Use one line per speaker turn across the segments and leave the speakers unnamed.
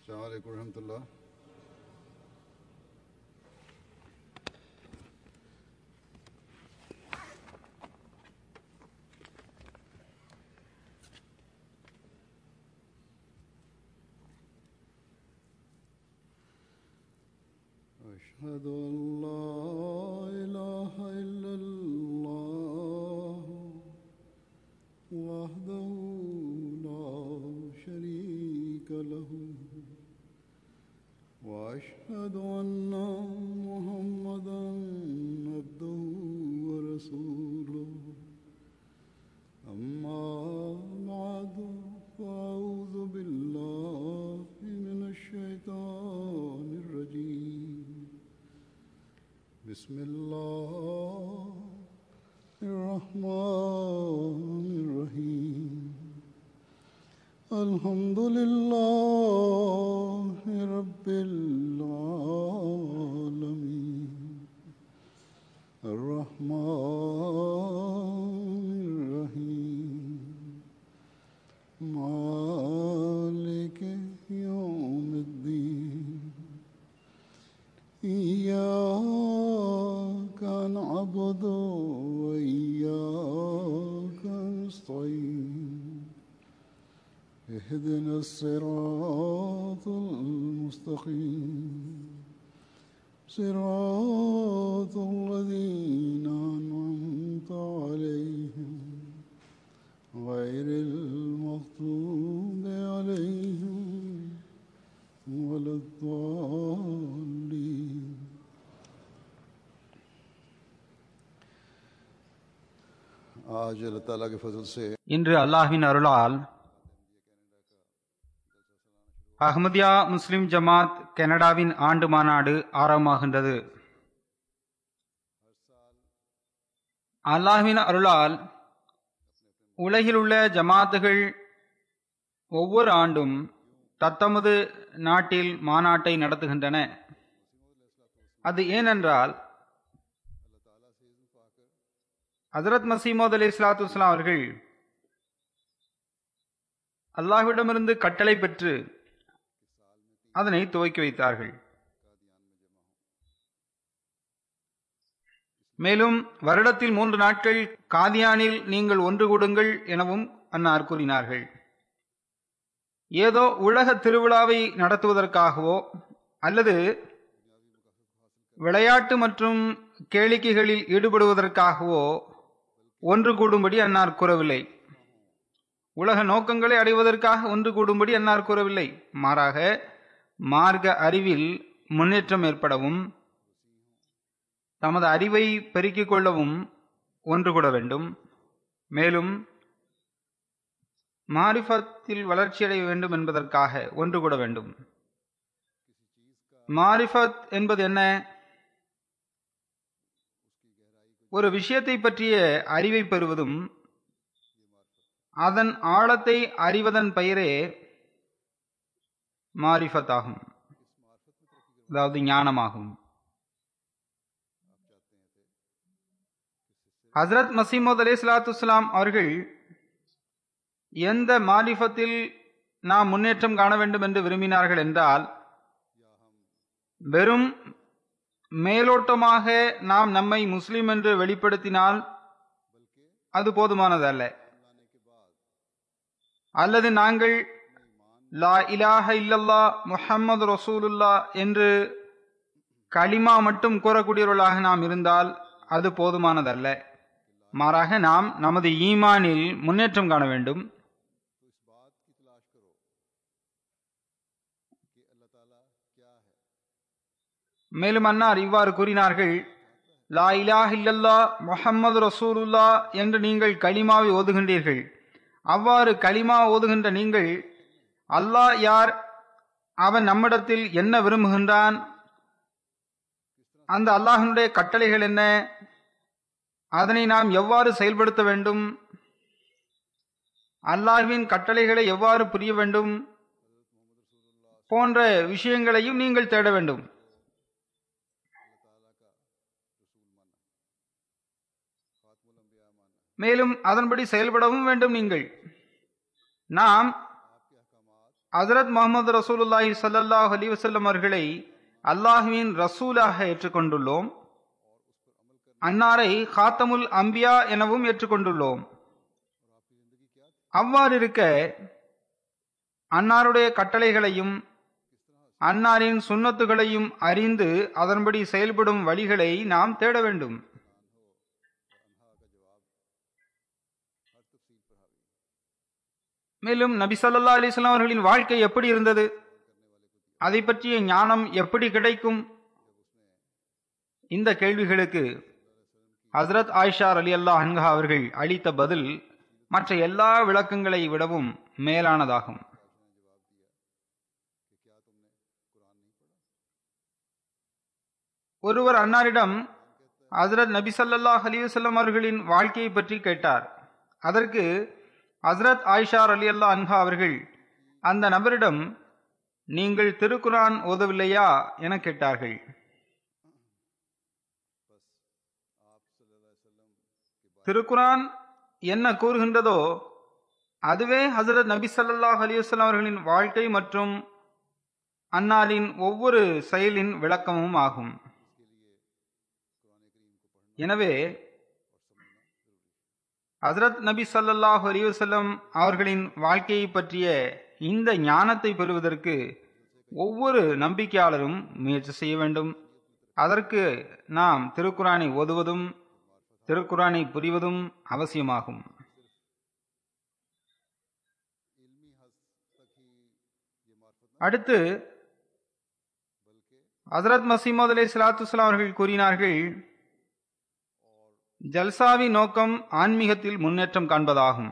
السلام عليكم ورحمة الله أشهد أن لا إله إلا الله وحده لا شريك له وأشهد أن محمدا عبده ورسوله أما بعد فأعوذ بالله من الشيطان الرجيم بسم الله الرحمن الرحيم الحمد لله رب العالمين الرحمن الرحيم مالك يوم الدين إياك نعبد وإياك نستعين اهدنا الصراط المستقيم صراط الذين أنعمت عليهم غير المغضوب عليهم ولا الضالين आज अल्लाह ताला के फजल से
இன்று அல்லாஹ்வின் அருளால் அஹ்மதியா முஸ்லிம் ஜமாத் கனடாவின் ஆண்டு மாநாடு ஆரம்பமாகின்றது அல்லாஹ்வின் அருளால் உலகில் உள்ள ஜமாத்துகள் ஒவ்வொரு ஆண்டும் தத்தமது நாட்டில் மாநாட்டை நடத்துகின்றன அது ஏனென்றால் ஹசரத் மசீமோத் அலி இஸ்லாத்து வஸ்லாம் அவர்கள் அல்லாஹ்விடமிருந்து கட்டளை பெற்று அதனை துவக்கி வைத்தார்கள் மேலும் வருடத்தில் மூன்று நாட்கள் காதியானில் நீங்கள் ஒன்று கூடுங்கள் எனவும் அன்னார் கூறினார்கள் ஏதோ உலக திருவிழாவை நடத்துவதற்காகவோ அல்லது விளையாட்டு மற்றும் கேளிக்கைகளில் ஈடுபடுவதற்காகவோ ஒன்று கூடும்படி அன்னார் கூறவில்லை உலக நோக்கங்களை அடைவதற்காக ஒன்று கூடும்படி அன்னார் கூறவில்லை மாறாக மார்க்க அறிவில் முன்னேற்றம் ஏற்படவும் தமது அறிவை பெருக்கிக் கொள்ளவும் ஒன்று கூட வேண்டும் மேலும் மாரிஃபத்தில் வளர்ச்சியடைய வேண்டும் என்பதற்காக ஒன்று கூட வேண்டும் மாரிஃபத் என்பது என்ன ஒரு விஷயத்தை பற்றிய அறிவை பெறுவதும் அதன் ஆழத்தை அறிவதன் பெயரே மாரிஃபத் ஆகும் அதாவது ஞானமாகும் ஹசரத் மசீமோத் அலி சலாத்துலாம் அவர்கள் எந்த மாரிஃபத்தில் நாம் முன்னேற்றம் காண வேண்டும் என்று விரும்பினார்கள் என்றால் வெறும் மேலோட்டமாக நாம் நம்மை முஸ்லிம் என்று வெளிப்படுத்தினால் அது போதுமானது அல்ல அல்லது நாங்கள் லா இலாஹ இல்லல்லா முஹம்மது ரசூலுல்லா என்று களிமா மட்டும் கூறக்கூடியவர்களாக நாம் இருந்தால் அது போதுமானதல்ல மாறாக நாம் நமது ஈமானில் முன்னேற்றம் காண வேண்டும் மேலும் அன்னார் இவ்வாறு கூறினார்கள் லா இலாஹ் இல்லல்லா முஹம்மது ரசூலுல்லா என்று நீங்கள் களிமாவை ஓதுகின்றீர்கள் அவ்வாறு களிமா ஓதுகின்ற நீங்கள் அல்லாஹ் யார் அவன் நம்மிடத்தில் என்ன விரும்புகின்றான் அந்த அல்லாஹனுடைய கட்டளைகள் என்ன அதனை நாம் எவ்வாறு செயல்படுத்த வேண்டும் அல்லாஹ்வின் கட்டளைகளை எவ்வாறு புரிய வேண்டும் போன்ற விஷயங்களையும் நீங்கள் தேட வேண்டும் மேலும் அதன்படி செயல்படவும் வேண்டும் நீங்கள் நாம் ஹசரத் முகமது ரசூலுல்லாஹி ஸல்லல்லாஹு அலைஹி வஸல்லம் அவர்களை அல்லாஹுவின் ரசூலாக ஏற்றுக்கொண்டுள்ளோம் அன்னாரை காத்தமுல் அம்பியா எனவும் ஏற்றுக்கொண்டுள்ளோம் அவ்வாறு இருக்க அன்னாருடைய கட்டளைகளையும் அன்னாரின் சுன்னத்துகளையும் அறிந்து அதன்படி செயல்படும் வழிகளை நாம் தேட வேண்டும் மேலும் நபி ஸல்லல்லாஹு அலைஹி வஸல்லம் அவர்களின் வாழ்க்கை எப்படி இருந்தது அதை பற்றிய ஞானம் எப்படி கிடைக்கும் இந்த கேள்விகளுக்கு ஹசரத் ஆயிஷா அலி அல்லா அன்ஹா அவர்கள் அளித்த பதில் மற்ற எல்லா விளக்கங்களை விடவும் மேலானதாகும் ஒருவர் அன்னாரிடம் ஹசரத் நபி ஸல்லல்லாஹு அலைஹி வஸல்லம் அவர்களின் வாழ்க்கையை பற்றி கேட்டார் அதற்கு ஹசரத் ஆயிஷா அலி அல்லா அன்ஹா அவர்கள் அந்த நபரிடம் நீங்கள் திருக்குரான் ஓதவில்லையா என கேட்டார்கள் திருக்குரான் என்ன கூறுகின்றதோ அதுவே ஹசரத் நபி ஸல்லல்லாஹு அலைஹி வஸல்லம் அவர்களின் வாழ்க்கை மற்றும் அன்னாரின் ஒவ்வொரு செயலின் விளக்கமும் ஆகும் எனவே ஹசரத் நபி ஸல்லல்லாஹு அலைஹி வஸல்லம் அவர்களின் வாழ்க்கையை பற்றிய இந்த ஞானத்தை பெறுவதற்கு ஒவ்வொரு நம்பிக்கையாளரும் முயற்சி செய்ய வேண்டும் அதற்கு நாம் திருக்குரானை ஓதுவதும் திருக்குரானை புரிவதும் அவசியமாகும் அடுத்து ஹசரத் மசீமது அலை சலாத்து அவர்கள் கூறினார்கள் ஜல்சாவின் நோக்கம் ஆன்மீகத்தில் முன்னேற்றம் காண்பதாகும்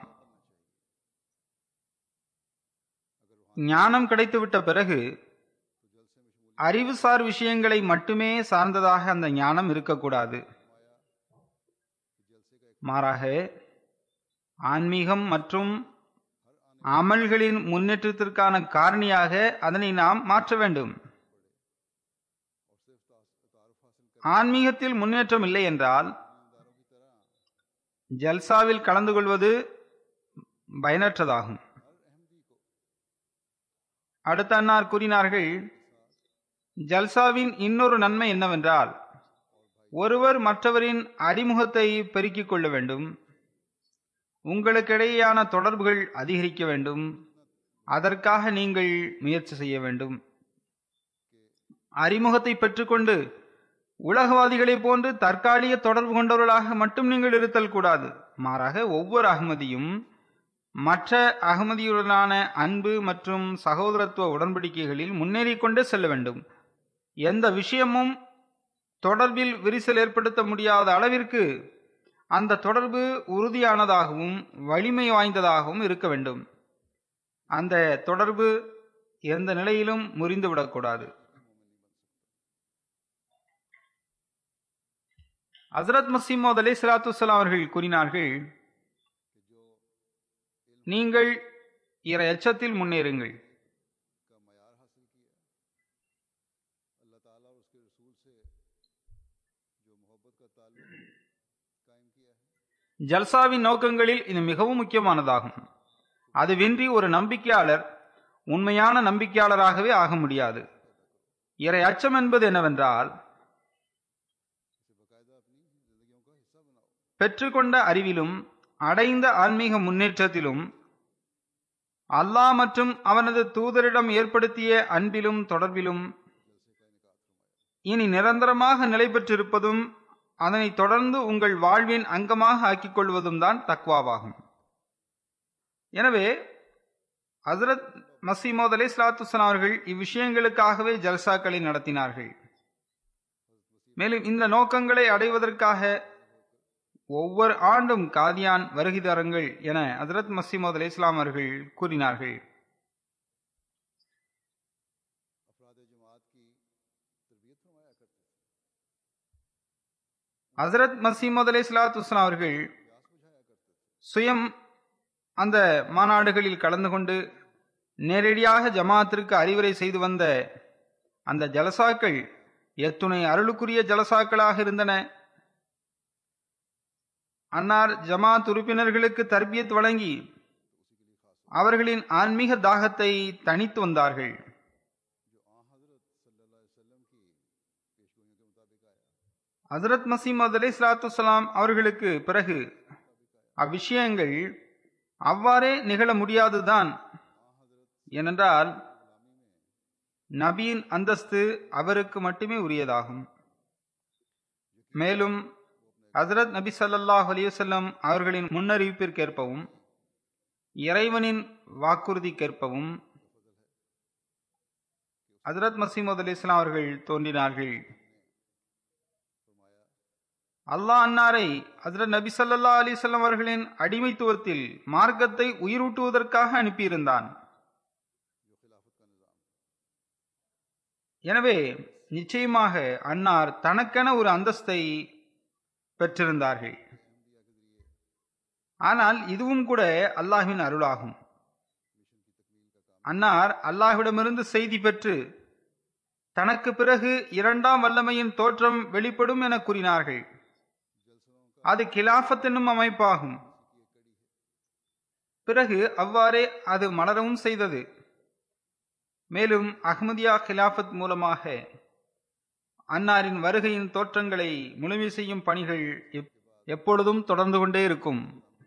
ஞானம் கிடைத்துவிட்ட பிறகு அறிவுசார் விஷயங்களை மட்டுமே சார்ந்ததாக அந்த ஞானம் இருக்கக்கூடாது மாறாக ஆன்மீகம் மற்றும் அமல்களின் முன்னேற்றத்திற்கான காரணியாக அதனை நாம் மாற்ற வேண்டும் ஆன்மீகத்தில் முன்னேற்றம் இல்லை என்றால் ஜல்சாவில் கலந்து கொள்வது பயனற்றதாகும் அடுத்த அன்னார் கூறினார்கள் ஜல்சாவின் இன்னொரு நன்மை என்னவென்றால் ஒருவர் மற்றவரின் அறிமுகத்தை பெருக்கிக் கொள்ள வேண்டும் உங்களுக்கிடையேயான தொடர்புகள் அதிகரிக்க வேண்டும் அதற்காக நீங்கள் முயற்சி செய்ய வேண்டும் அறிமுகத்தை பெற்றுக்கொண்டு உலகவாதிகளைப் போன்று தற்காலிக தொடர்பு கொண்டவர்களாக மட்டும் நீங்கள் இருத்தல் கூடாது மாறாக ஒவ்வொரு அகமதியும் மற்ற அகமதியுடனான அன்பு மற்றும் சகோதரத்துவ உடன்படிக்கைகளில் முன்னேறிக் கொண்டே செல்ல வேண்டும் எந்த விஷயமும் தொடர்பில் விரிசல் ஏற்படுத்த முடியாத அளவிற்கு அந்த தொடர்பு உறுதியானதாகவும் வலிமை வாய்ந்ததாகவும் இருக்க வேண்டும் அந்த தொடர்பு எந்த நிலையிலும் முறிந்துவிடக்கூடாது ஹசரத் மசீமோத் அலி சலாத்து அவர்கள் கூறினார்கள் நீங்கள் இற எச்சத்தில் முன்னேறுங்கள் ஜல்சாவின் நோக்கங்களில் இது மிகவும் முக்கியமானதாகும் அதுவின்றி ஒரு நம்பிக்கையாளர் உண்மையான நம்பிக்கையாளராகவே ஆக முடியாது இறை அச்சம் என்பது என்னவென்றால் பெற்றுக்கொண்ட அறிவிலும் அடைந்த ஆன்மீக முன்னேற்றத்திலும் அல்லாஹ் மற்றும் அவனது தூதரிடம் ஏற்படுத்திய அன்பிலும் தொடர்பிலும் இனி நிரந்தரமாக நிலை பெற்றிருப்பதும் அதனை தொடர்ந்து உங்கள் வாழ்வின் அங்கமாக ஆக்கிக் கொள்வதும் தான் தக்வாவாகும் எனவே ஹசரத் மசீமோத் அலி சலாத்துசன் அவர்கள் இவ்விஷயங்களுக்காகவே ஜல்சாக்களை நடத்தினார்கள் மேலும் இந்த நோக்கங்களை அடைவதற்காக ஒவ்வொரு ஆண்டும் காதியான் வருகை தருங்கள் என ஹசரத் மசீமோத் அலி இஸ்லாம் அவர்கள் கூறினார்கள் ஹசரத் மசீமது அலி சலாத்துஸ்லாம் அவர்கள் சுயம் அந்த மாநாடுகளில் கலந்து கொண்டு நேரடியாக ஜமாத்திற்கு அறிவுரை செய்து வந்த அந்த ஜலசாக்கள் எத்துணை அருளுக்குரிய ஜலசாக்களாக இருந்தன அன்னார் ஜமாத் உறுப்பினர்களுக்கு தர்பியத் வழங்கி அவர்களின் ஆன்மீக தாகத்தை தணித்து வந்தார்கள் ஹசரத் மசீமது அலை சலாத்து அவர்களுக்கு பிறகு அவ்விஷயங்கள் அவ்வாறே நிகழ முடியாதுதான் ஏனென்றால் நபியின் அந்தஸ்து அவருக்கு மட்டுமே உரியதாகும் மேலும் ஹசரத் நபி ஸல்லல்லாஹு அலைஹி வஸல்லம் அவர்களின் முன்னறிவிப்பிற்கேற்பவும் இறைவனின் வாக்குறுதிக்கேற்பவும் ஹசரத் மசீமது அலி இஸ்லாம் அவர்கள் தோன்றினார்கள் அல்லாஹ் அன்னாரை ஹசரத் நபி ஸல்லல்லாஹு அலைஹி வஸல்லம் அவர்களின் அடிமைத்துவத்தில் மார்க்கத்தை உயிரூட்டுவதற்காக அனுப்பியிருந்தான் எனவே நிச்சயமாக அன்னார் தனக்கென ஒரு அந்தஸ்தை பெற்றிருந்தார்கள் ஆனால் இதுவும் கூட அல்லாஹ்வின் அருளாகும் அன்னார் அல்லாஹ்விடமிருந்து செய்தி பெற்று தனக்கு பிறகு இரண்டாம் வல்லமையின் தோற்றம் வெளிப்படும் என கூறினார்கள் அது கிலாஃபத் என்னும் அமைப்பாகும் பிறகு அவ்வாறே அது மலரவும் செய்தது மேலும் அஹ்மதியா கிலாஃபத் மூலமாக அன்னாரின் வருகையின் தோற்றங்களை முழுமை செய்யும் பணிகள் எப்- எப்பொழுதும் தொடர்ந்து கொண்டே இருக்கும்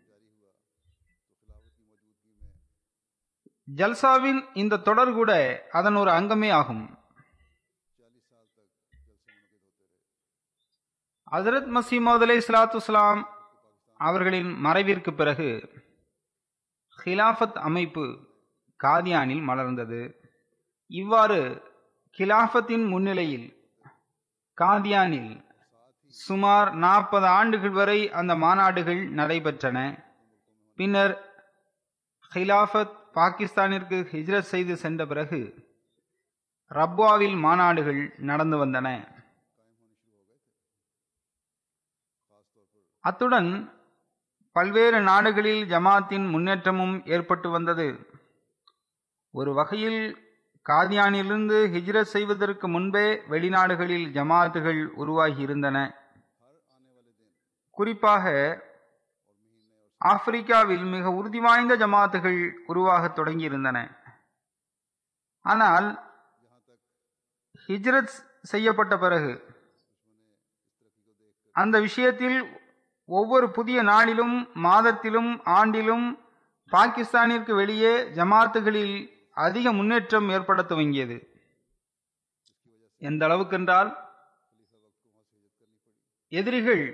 ஜல்சாவின் இந்த தொடர் கூட அதன் ஒரு அங்கமே ஆகும் ஹசரத் மசீமது அலை சலாத்து வலாம் அவர்களின் மறைவிற்கு பிறகு ஹிலாஃபத் அமைப்பு காதியானில் மலர்ந்தது இவ்வாறு கிலாஃபத்தின் முன்னிலையில் காதியானில் சுமார் நாற்பது ஆண்டுகள் வரை அந்த மாநாடுகள் நடைபெற்றன பின்னர் ஹிலாஃபத் பாகிஸ்தானிற்கு ஹிஜ்ரத் செய்து சென்ற பிறகு ரப்வாவில் மாநாடுகள் நடந்து வந்தன அத்துடன் பல்வேறு நாடுகளில் ஜமாத்தின் முன்னேற்றமும் ஏற்பட்டு வந்தது ஒரு வகையில் காதியானிலிருந்து ஹிஜ்ரத் செய்வதற்கு முன்பே வெளிநாடுகளில் ஜமாத்துகள் உருவாகி இருந்தன குறிப்பாக ஆப்பிரிக்காவில் மிக உறுதி வாய்ந்த ஜமாத்துகள் உருவாகத் தொடங்கியிருந்தன ஆனால் ஹிஜ்ரத் செய்யப்பட்ட பிறகு அந்த விஷயத்தில் ஒவ்வொரு புதிய நாளிலும் மாதத்திலும் ஆண்டிலும் பாகிஸ்தானிற்கு வெளியே ஜமாத்துகளில் அதிக முன்னேற்றம் ஏற்பட துவங்கியது எந்த அளவுக்கென்றால் எதிரிகள்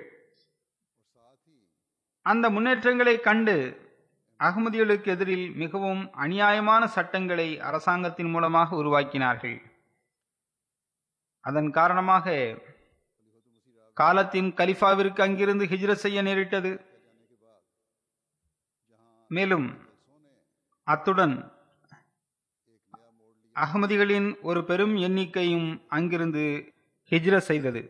அந்த முன்னேற்றங்களை கண்டு அகமதிகளுக்கு எதிரில் மிகவும் அநியாயமான சட்டங்களை அரசாங்கத்தின் மூலமாக உருவாக்கினார்கள் அதன் காரணமாக காலத்தின் கலிஃபாவிற்கு அங்கிருந்து ஹிஜ்ரத் செய்ய நேரிட்டது மேலும் அத்துடன் அகமதிகளின் ஒரு பெரும் எண்ணிக்கையும் அங்கிருந்து ஹிஜ்ரத் செய்தது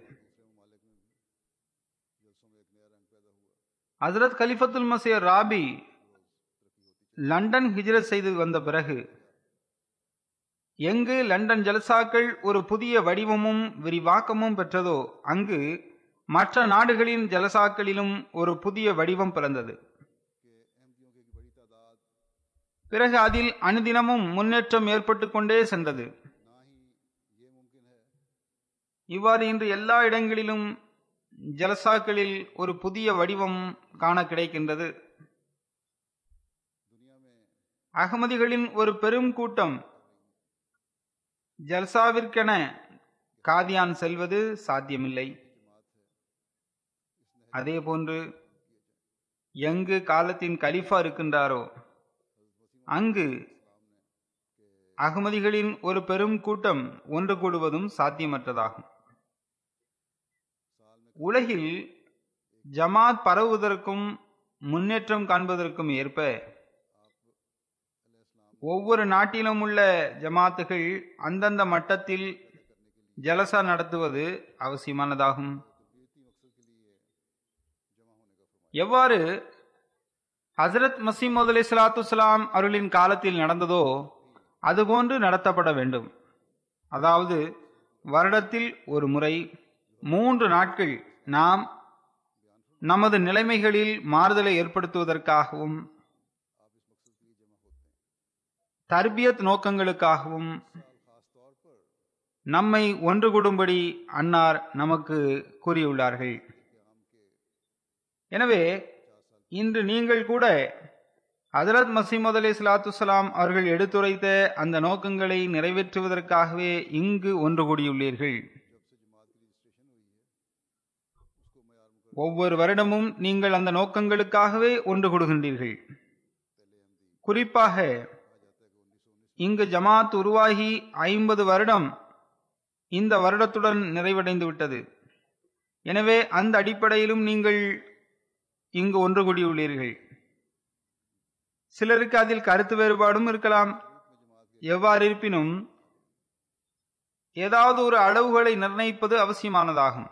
ஹசரத் கலிஃபத்துல் மசீர் ராபி லண்டன் ஹிஜ்ரத் செய்து வந்த பிறகு எங்கு லண்டன் ஜல்சாக்கள் ஒரு புதிய வடிவமும் விரிவாக்கமும் பெற்றதோ அங்கு மற்ற நாடுகளின் ஜலசாக்களிலும் ஒரு புதிய வடிவம் பிறந்தது பிறகு அதில் அனுதினமும் முன்னேற்றம் ஏற்பட்டு கொண்டே சென்றது இவ்வாறு இன்று எல்லா இடங்களிலும் ஜலசாக்களில் ஒரு புதிய வடிவம் காண கிடைக்கின்றது அகமதிகளின் ஒரு பெரும் கூட்டம் ஜல்சாவிற்கென காதியான் செல்வது சாத்தியமில்லை அதே போன்று எங்கு காலத்தின் கலிஃபா இருக்கின்றாரோ அங்கு அகமதிகளின் ஒரு பெரும் கூட்டம் ஒன்று கூடுவதும் சாத்தியமற்றதாகும் உலகில் ஜமாத் பரவுவதற்கும் முன்னேற்றம் காண்பதற்கும் ஏற்ப ஒவ்வொரு நாட்டிலும் உள்ள ஜமாத்துகள் அந்தந்த மட்டத்தில் ஜலசா நடத்துவது அவசியமானதாகும் எவ்வாறு ஹசரத் மசீமது அலி சலாத்து சலாம் அவர்களின் காலத்தில் நடந்ததோ அதுபோன்று நடத்தப்பட வேண்டும் அதாவது வருடத்தில் ஒரு முறை மூன்று நாட்கள் நாம் நமது நிலைமைகளில் மாறுதலை ஏற்படுத்துவதற்காகவும் தர்பியத் நோக்கங்களுக்காகவும் நம்மை ஒன்று கூடும்படி அன்னார் நமக்கு கூறியுள்ளார்கள் எனவே இன்று நீங்கள் கூட ஹதரத் மசீமது அலி சலாத்துசலாம் அவர்கள் எடுத்துரைத்த அந்த நோக்கங்களை நிறைவேற்றுவதற்காகவே இங்கு ஒன்று கூடியுள்ளீர்கள் ஒவ்வொரு வருடமும் நீங்கள் அந்த நோக்கங்களுக்காகவே ஒன்று கூடுகின்றீர்கள் குறிப்பாக இங்கு ஜமாத் உருவாகி ஐம்பது வருடம் இந்த வருடத்துடன் நிறைவடைந்து விட்டது எனவே அந்த அடிப்படையிலும் நீங்கள் இங்கு ஒன்று கூடியுள்ளீர்கள் சிலருக்கு அதில் கருத்து வேறுபாடும் இருக்கலாம் எவ்வாறு இருப்பினும் ஏதாவது ஒரு அளவுகளை நிர்ணயிப்பது அவசியமானதாகும்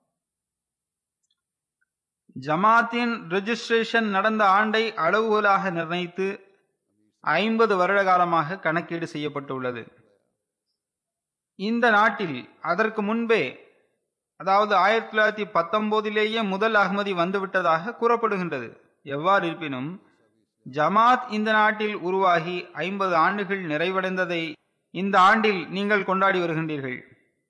ஜமாத்தின் ரெஜிஸ்ட்ரேஷன் நடந்த ஆண்டை அளவுகோலாக நிர்ணயித்து ஐம்பது வருட காலமாக கணக்கீடு செய்யப்பட்டுள்ளது இந்த நாட்டில் அதற்கு முன்பே அதாவது ஆயிரத்தி தொள்ளாயிரத்தி பத்தொன்பதிலேயே முதல் அகமதி வந்துவிட்டதாக கூறப்படுகின்றது எவ்வாறு இருப்பினும் ஜமாத் இந்த நாட்டில் உருவாகி ஐம்பது ஆண்டுகள் நிறைவடைந்ததை இந்த ஆண்டில் நீங்கள் கொண்டாடி வருகின்றீர்கள்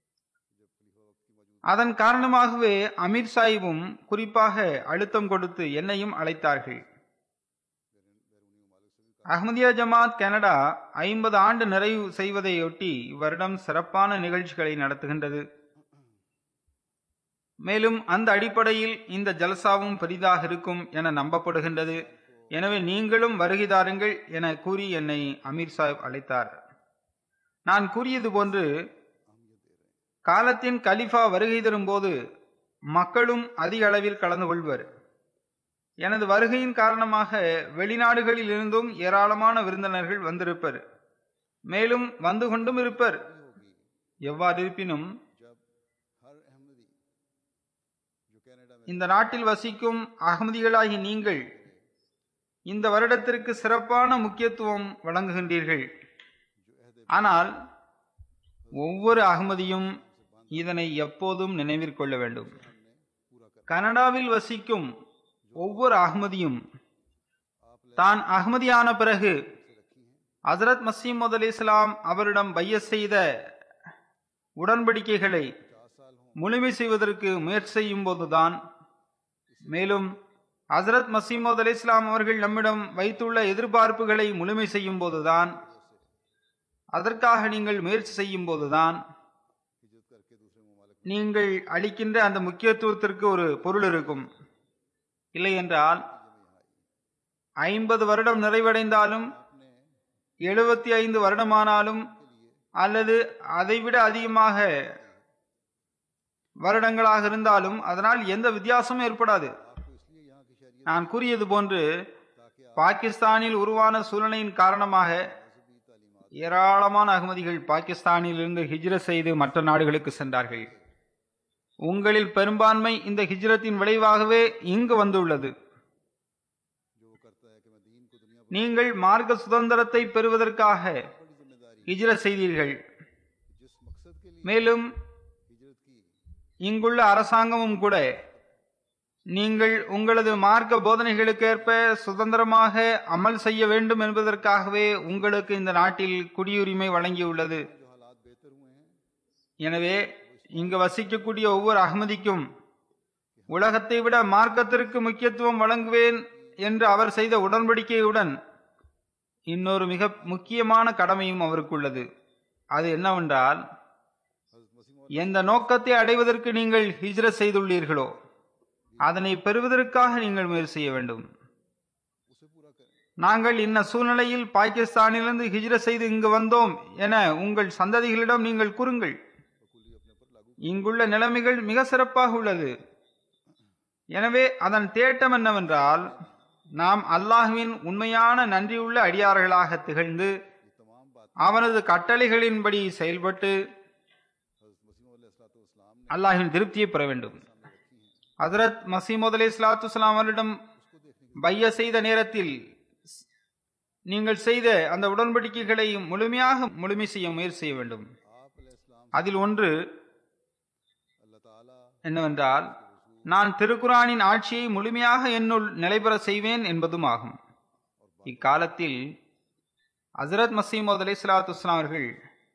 அதன் காரணமாகவே அமீர் சாஹிபும் குறிப்பாக அழுத்தம் கொடுத்து என்னையும் அழைத்தார்கள் அஹ்மதியா ஜமாத் கனடா ஐம்பது ஆண்டு நிறைவு செய்வதையொட்டி இவ்வருடம் சிறப்பான நிகழ்ச்சிகளை நடத்துகின்றது மேலும் அந்த அடிப்படையில் இந்த ஜல்சாவும் பெரிதாக இருக்கும் என நம்பப்படுகின்றது எனவே நீங்களும் வருகைதாருங்கள் என கூறி என்னை அமீர் சாஹிப் அழைத்தார் நான் கூறியது போன்று காலத்தின் கலிஃபா வருகை தரும்போது மக்களும் அதிக அளவில் கலந்து கொள்வர் எனது வருகையின் காரணமாக வெளிநாடுகளில் இருந்தும் ஏராளமான விருந்தினர்கள் வந்திருப்பர் மேலும் வந்து கொண்டும் இருப்பர் எவ்வாறு இருப்பினும் இந்த நாட்டில் வசிக்கும் அகமதிகளாகி நீங்கள் இந்த வருடத்திற்கு சிறப்பான முக்கியத்துவம் வழங்குகின்றீர்கள் ஆனால் ஒவ்வொரு அகமதியும் இதனை எப்போதும் நினைவிற்கொள்ள வேண்டும் கனடாவில் வசிக்கும் ஒவ்வொரு அகமதியும் தான் அகமதியான பிறகு ஹசரத் மசீமது அலி இஸ்லாம் அவரிடம் பைய செய்த உடன்படிக்கைகளை முழுமை செய்வதற்கு முயற்சி செய்யும் போதுதான் மேலும் ஹசரத் மசீமது அலி இஸ்லாம் அவர்கள் நம்மிடம் வைத்துள்ள எதிர்பார்ப்புகளை முழுமை செய்யும் போதுதான் அதற்காக நீங்கள் முயற்சி செய்யும் போதுதான் நீங்கள் அளிக்கின்ற அந்த முக்கியத்துவத்திற்கு ஒரு பொருள் இருக்கும் இல்லை என்றால் ஐம்பது வருடம் நிறைவடைந்தாலும் எழுபத்தி ஐந்து வருடமானாலும் அல்லது அதைவிட அதிகமாக வருடங்களாக இருந்தாலும் அதனால் எந்த வித்தியாசமும் ஏற்படாது நான் கூறியது போன்று பாகிஸ்தானில் உருவான சூழ்நிலையின் காரணமாக ஏராளமான அகமதிகள் பாகிஸ்தானில் இருந்து ஹிஜ்ரத் செய்து மற்ற நாடுகளுக்கு சென்றார்கள் உங்களில் பெரும்பான்மை இந்த ஹிஜ்ரத்தின் விளைவாகவே இங்கு வந்துள்ளது நீங்கள் மார்க்க சுதந்திரத்தை பெறுவதற்காக ஹிஜ்ரத் செய்தீர்கள் மேலும் இங்குள்ள அரசாங்கமும் கூட நீங்கள் உங்களது மார்க்க போதனைகளுக்கேற்ப சுதந்திரமாக அமல் செய்ய வேண்டும் என்பதற்காகவே உங்களுக்கு இந்த நாட்டில் குடியுரிமை வழங்கியுள்ளது எனவே இங்கு வசிக்கக்கூடிய ஒவ்வொரு அகமதிக்கும் உலகத்தை விட மார்க்கத்திற்கு முக்கியத்துவம் வழங்குவேன் என்று அவர் செய்த உடன்படிக்கையுடன் இன்னொரு மிக முக்கியமான கடமையும் அவருக்குள்ளது அது என்னவென்றால் எந்த நோக்கத்தை அடைவதற்கு நீங்கள் ஹிஜ்ரத் செய்துள்ளீர்களோ அதனை பெறுவதற்காக நீங்கள் முயற்சி செய்ய வேண்டும் நாங்கள் இன்ன சூழ்நிலையில் பாகிஸ்தானிலிருந்து ஹிஜ்ரத் செய்து இங்கு வந்தோம் என உங்கள் சந்ததிகளிடம் நீங்கள் கூறுங்கள் இங்குள்ள நிலைமைகள் மிக சிறப்பாக உள்ளது எனவே அதன் தேட்டம் என்னவென்றால் நாம் அல்லாஹுவின் உண்மையான நன்றியுள்ள அடியார்களாக திகழ்ந்து அவனது கட்டளைகளின்படி செயல்பட்டு அல்லாஹின் திருப்தியை பெற வேண்டும் ஹசரத் மசீமது அலி இஸ்லாத்து அவரிடம் பைய செய்த நேரத்தில் நீங்கள் செய்த அந்த உடன்படிக்கைகளை முழுமையாக முழுமை செய்ய முயற்சி செய்ய வேண்டும் அதில் ஒன்று என்னவென்றால் நான் திருக்குரானின் ஆட்சியை முழுமையாக என்னுள் நிலைபெற செய்வேன் என்பதும் ஆகும் இக்காலத்தில் ஹசரத் மசீமோத் அலி சலாத்து அவர்கள்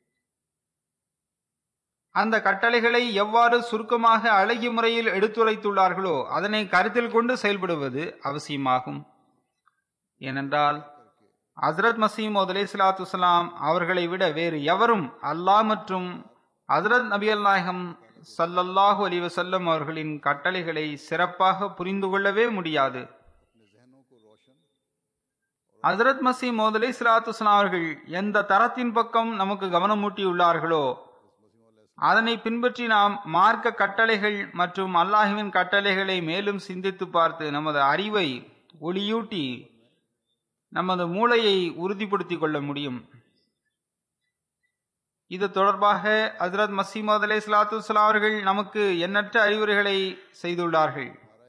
அந்த கட்டளைகளை எவ்வாறு சுருக்கமாக அழகிய முறையில் எடுத்துரைத்துள்ளார்களோ அதனை கருத்தில் கொண்டு செயல்படுவது அவசியமாகும் ஏனென்றால் ஹசரத் மசீமோத் அலி சலாத்து அவர்களை விட வேறு எவரும் அல்லாஹ் மற்றும் ஹசரத் நபி அல் நாயகம் சல்லல்லாஹு அலி வசல்லம் அவர்களின் கட்டளைகளை சிறப்பாக புரிந்து கொள்ளவே முடியாது ஹசரத் மசி மோதலை சிலாத்து அவர்கள் எந்த தரத்தின் பக்கம் நமக்கு கவனமூட்டியுள்ளார்களோ அதனை பின்பற்றி நாம் மார்க்க கட்டளைகள் மற்றும் அல்லாஹுவின் கட்டளைகளை மேலும் சிந்தித்து பார்த்து நமது அறிவை ஒளியூட்டி நமது மூளையை உறுதிப்படுத்திக் கொள்ள முடியும் இது தொடர்பாக ஹசரத் மசீமது அலை சலாத்து அவர்கள் நமக்கு எண்ணற்ற அறிவுரைகளை செய்துள்ளார்கள்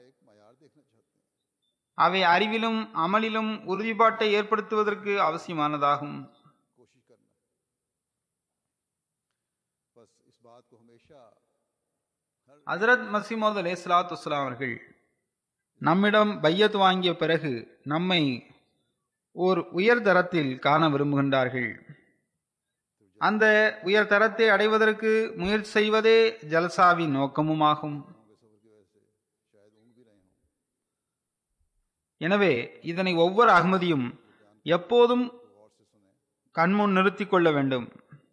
அவை அறிவிலும் அமலிலும் உறுதிப்பாட்டை ஏற்படுத்துவதற்கு அவசியமானதாகும் ஹசரத் மசீமது அலே சலாத்து அவர்கள் நம்மிடம் பையத் வாங்கிய பிறகு நம்மை ஓர் உயர் தரத்தில் காண விரும்புகின்றார்கள் அந்த உயர் தரத்தை அடைவதற்கு முயற்சி செய்வதே ஜல்சாவின் நோக்கமுமாகும் எனவே இதனை ஒவ்வொரு அகமதியும் எப்போதும் கண்முன் நிறுத்திக் கொள்ள வேண்டும்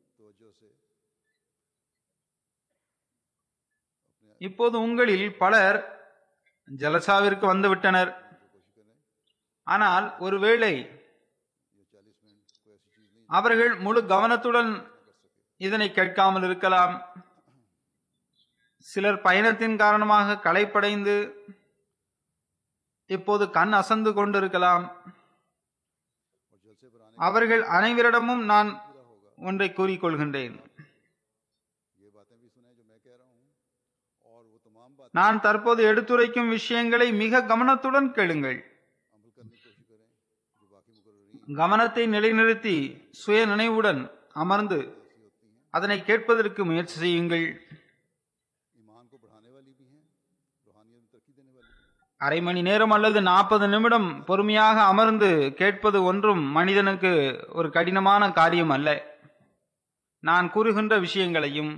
இப்போது உங்களில் பலர் ஜலசாவிற்கு வந்துவிட்டனர் ஆனால் ஒருவேளை அவர்கள் முழு கவனத்துடன் இதனை கேட்காமல் இருக்கலாம் சிலர் பயணத்தின் காரணமாக களைப்படைந்து இப்போது கண் அசந்து கொண்டிருக்கலாம் அவர்கள் அனைவரிடமும் நான் ஒன்றை கூறிக்கொள்கின்றேன் நான் தற்போது எடுத்துரைக்கும் விஷயங்களை மிக கவனத்துடன் கேளுங்கள் கவனத்தை நிலைநிறுத்தி சுய நினைவுடன் அமர்ந்து அதனை கேட்பதற்கு முயற்சி செய்யுங்கள் அரை மணி நேரம் அல்லது நாற்பது நிமிடம் பொறுமையாக அமர்ந்து கேட்பது ஒன்றும் மனிதனுக்கு ஒரு கடினமான காரியம் அல்ல நான் கூறுகின்ற விஷயங்களையும்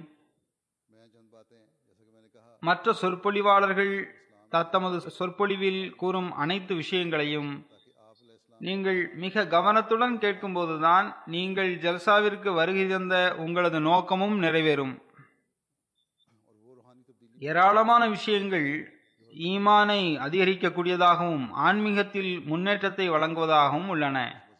மற்ற சொற்பொழிவாளர்கள் தத்தமது சொற்பொழிவில் கூறும் அனைத்து விஷயங்களையும் நீங்கள் மிக கவனத்துடன் கேட்கும்போதுதான் நீங்கள் ஜல்சாவிற்கு வருகை தந்த உங்களது நோக்கமும் நிறைவேறும் ஏராளமான விஷயங்கள் ஈமானை அதிகரிக்கக்கூடியதாகவும் ஆன்மீகத்தில் முன்னேற்றத்தை வழங்குவதாகவும் உள்ளன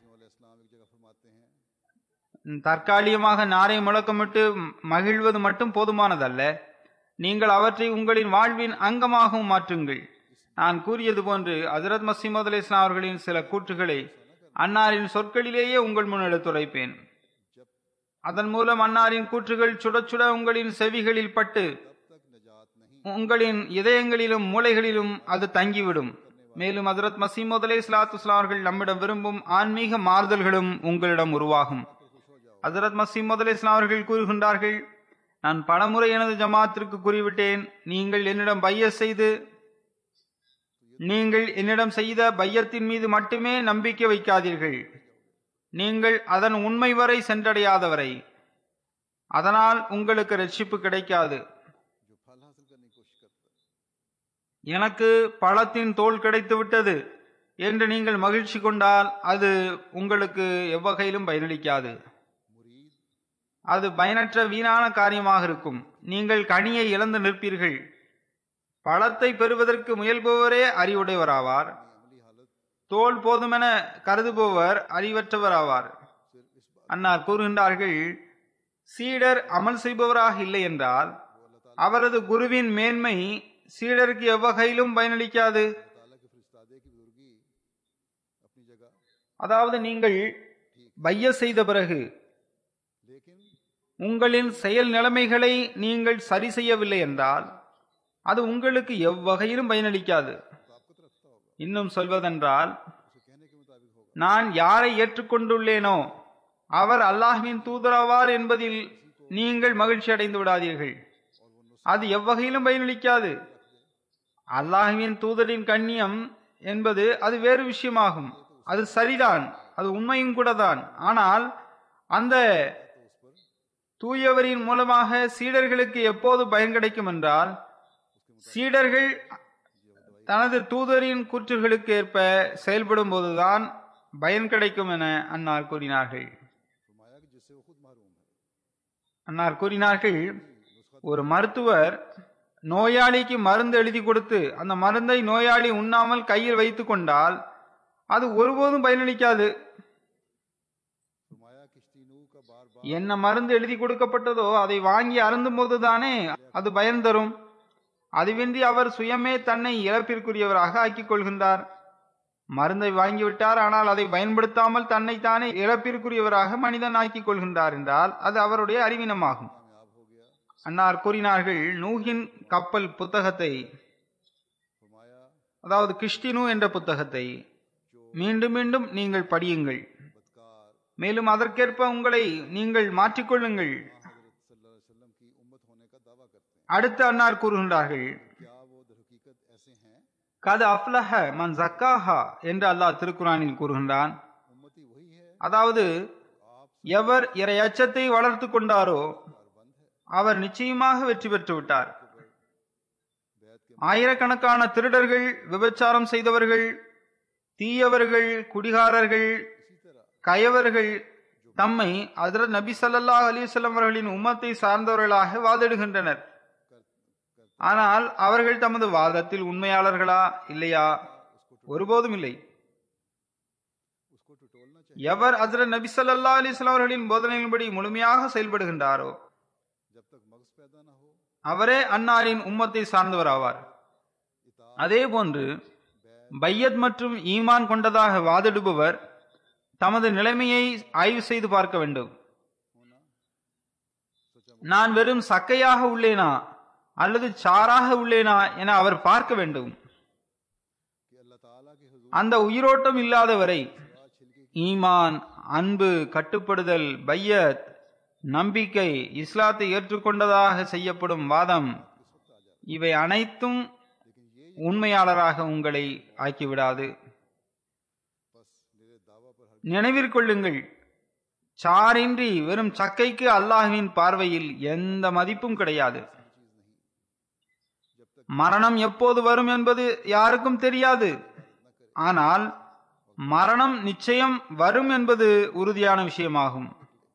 தற்காலிகமாக நாரை முழக்கமிட்டு மகிழ்வது மட்டும் போதுமானதல்ல நீங்கள் அவற்றை உங்களின் வாழ்வின் அங்கமாகவும் மாற்றுங்கள் நான் கூறியது போன்று ஹசரத் மசீமது அலி இஸ்லாம் அவர்களின் சில கூற்றுகளை அன்னாரின் சொற்களிலேயே உங்கள் முன் எடுத்துரைப்பேன் அதன் மூலம் அன்னாரின் கூற்றுகள் சுட சுட உங்களின் செவிகளில் பட்டு உங்களின் இதயங்களிலும் மூளைகளிலும் அது தங்கிவிடும் மேலும் ஹசரத் மசீமது அலி இஸ்லாத்து அவர்கள் நம்மிடம் விரும்பும் ஆன்மீக மாறுதல்களும் உங்களிடம் உருவாகும் ஹசரத் மசீமது அலி இஸ்லாம் அவர்கள் கூறுகின்றார்கள் நான் பலமுறை எனது ஜமாத்திற்கு கூறிவிட்டேன் நீங்கள் என்னிடம் பைய செய்து நீங்கள் என்னிடம் செய்த பையத்தின் மீது மட்டுமே நம்பிக்கை வைக்காதீர்கள் நீங்கள் அதன் உண்மை வரை சென்றடையாதவரை அதனால் உங்களுக்கு ரட்சிப்பு கிடைக்காது எனக்கு பழத்தின் தோல் கிடைத்து விட்டது என்று நீங்கள் மகிழ்ச்சி கொண்டால் அது உங்களுக்கு எவ்வகையிலும் பயனளிக்காது அது பயனற்ற வீணான காரியமாக இருக்கும் நீங்கள் கனியை இழந்து நிற்பீர்கள் பழத்தை பெறுவதற்கு முயல்பவரே அறிவுடையவராவார் தோல் போதுமென கருதுபவர் அறிவற்றவராவார் அன்னார் கூறுகின்றார்கள் சீடர் அமல் செய்பவராக இல்லை என்றால் அவரது குருவின் மேன்மை சீடருக்கு எவ்வகையிலும் பயனளிக்காது அதாவது நீங்கள் பைய செய்த பிறகு உங்களின் செயல் நிலைமைகளை நீங்கள் சரி செய்யவில்லை என்றால் அது உங்களுக்கு எவ்வகையிலும் பயனளிக்காது இன்னும் சொல்வதென்றால் நான் யாரை ஏற்றுக்கொண்டுள்ளேனோ அவர் அல்லாஹ்வின் தூதராவார் என்பதில் நீங்கள் மகிழ்ச்சி அடைந்து விடாதீர்கள் அது எவ்வகையிலும் பயனளிக்காது அல்லாஹ்வின் தூதரின் கண்ணியம் என்பது அது வேறு விஷயமாகும் அது சரிதான் அது உண்மையும் கூட தான் ஆனால் அந்த தூயவரின் மூலமாக சீடர்களுக்கு எப்போது பயன் கிடைக்கும் என்றால் சீடர்கள் தனது தூதரின் கூற்றுகளுக்கு ஏற்ப செயல்படும் போதுதான் பயன் கிடைக்கும் என அன்னார் கூறினார்கள்
फरमाया कि जिससे वो खुद महरूम है
அன்னார் கூறினார்கள் ஒரு மருத்துவர் நோயாளிக்கு மருந்து எழுதி கொடுத்து அந்த மருந்தை நோயாளி உண்ணாமல் கையில் வைத்துக் கொண்டால் அது ஒருபோதும் பயனளிக்காது
फरमाया किश्ती नू का बार बार
என்ன மருந்து எழுதி கொடுக்கப்பட்டதோ அதை வாங்கி அருந்தும் போதுதானே அது பயன் தரும் அதுவின்றி அவர் சுயமே தன்னை இழப்பிற்குரியவராக ஆக்கிக் கொள்கின்றார் மருந்தை வாங்கிவிட்டார் ஆனால் அதை பயன்படுத்தாமல் தன்னை தானே இழப்பிற்குரியவராக மனிதன் ஆக்கிக் கொள்கின்றார் என்றால் அது அவருடைய அறிவினமாகும்
कामयाब हो गया
அன்னார் கூறினார்கள் நூகின் கப்பல் புத்தகத்தை
फरमाया
அதாவது கிறிஸ்டினு என்ற புத்தகத்தை மீண்டும் மீண்டும் நீங்கள் படியுங்கள்
बदकार
மேலும் அதற்கேற்ப உங்களை நீங்கள் மாற்றிக்கொள்ளுங்கள்
हजरत सल्लल्लाहु अलैहि वसल्लम की उम्मत होने का दावा करते हैं
அடுத்து அன்னார் கூறுகின்றார்கள்
क्या वो दर हकीकत ऐसे हैं
கது அஃப்லஹ மன் ஜக்காஹா என்று அல்லாஹ் திருக்குறானில் கூறுகின்றான்
उम्मती वही है
அதாவது
आप
எவர் இறை அச்சத்தை வளர்த்து கொண்டாரோ
कारबंद है
அவர் நிச்சயமாக வெற்றி பெற்று விட்டார்
बैत के
ஆயிரக்கணக்கான திருடர்கள் விபச்சாரம் செய்தவர்கள் தீயவர்கள் குடிகாரர்கள்
इसी तरह
கயவர்கள் தம்மை ஹஜரத் நபி ஸல்லல்லாஹு அலைஹி வஸல்லம் அவர்களின் உம்மத்தை சார்ந்தவர்களாக வாதிடுகின்றனர் ஆனால் அவர்கள் தமது வாதத்தில் உண்மையாளர்களா இல்லையா ஒருபோதும் இல்லை
उसको टटोलना चाहिए
எவர் ஹஜரத் நபி ஸல்லல்லாஹு அலைஹி வஸல்லம் அவர்களின் போதனையின்படி முழுமையாக செயல்படுகின்றாரோ
जब तक मगज पैदा ना हो
அவரே அன்னாரின் உம்மத்தை சார்ந்தவராவார்
इता
அதே போன்று பையத் மற்றும் ஈமான் கொண்டதாக வாதிடுபவர் தமது நிலைமையை ஆய்வு செய்து பார்க்க வேண்டும்
होना सोचा
நான் வெறும் சக்கையாக உள்ளேனா அல்லது சாராக உள்ளேனா என அவர் பார்க்க வேண்டும்
कि अल्लाह ताला के हुजूर
அந்த उயிரோட்டம் இல்லாதவரை
छिलके
ஈமான் அன்பு கட்டுப்படுதல் பையத் நம்பிக்கை இஸ்லாத்தை ஏற்றுக்கொண்டதாக செய்யப்படும் வாதம் இவை அனைத்தும்
लेकिन ये
உண்மையாளராக உங்களை ஆக்கிவிடாது
बस मेरे दावा पर हर
நினைவிற்கொள்ளுங்கள் சாரின்றி வெறும் சக்கைக்கு அல்லாஹ்வின் பார்வையில் எந்த மதிப்பும் கிடையாது மரணம் எப்போது வரும் என்பது யாருக்கும் தெரியாது ஆனால் மரணம் நிச்சயம் வரும் என்பது உறுதியான விஷயமாகும்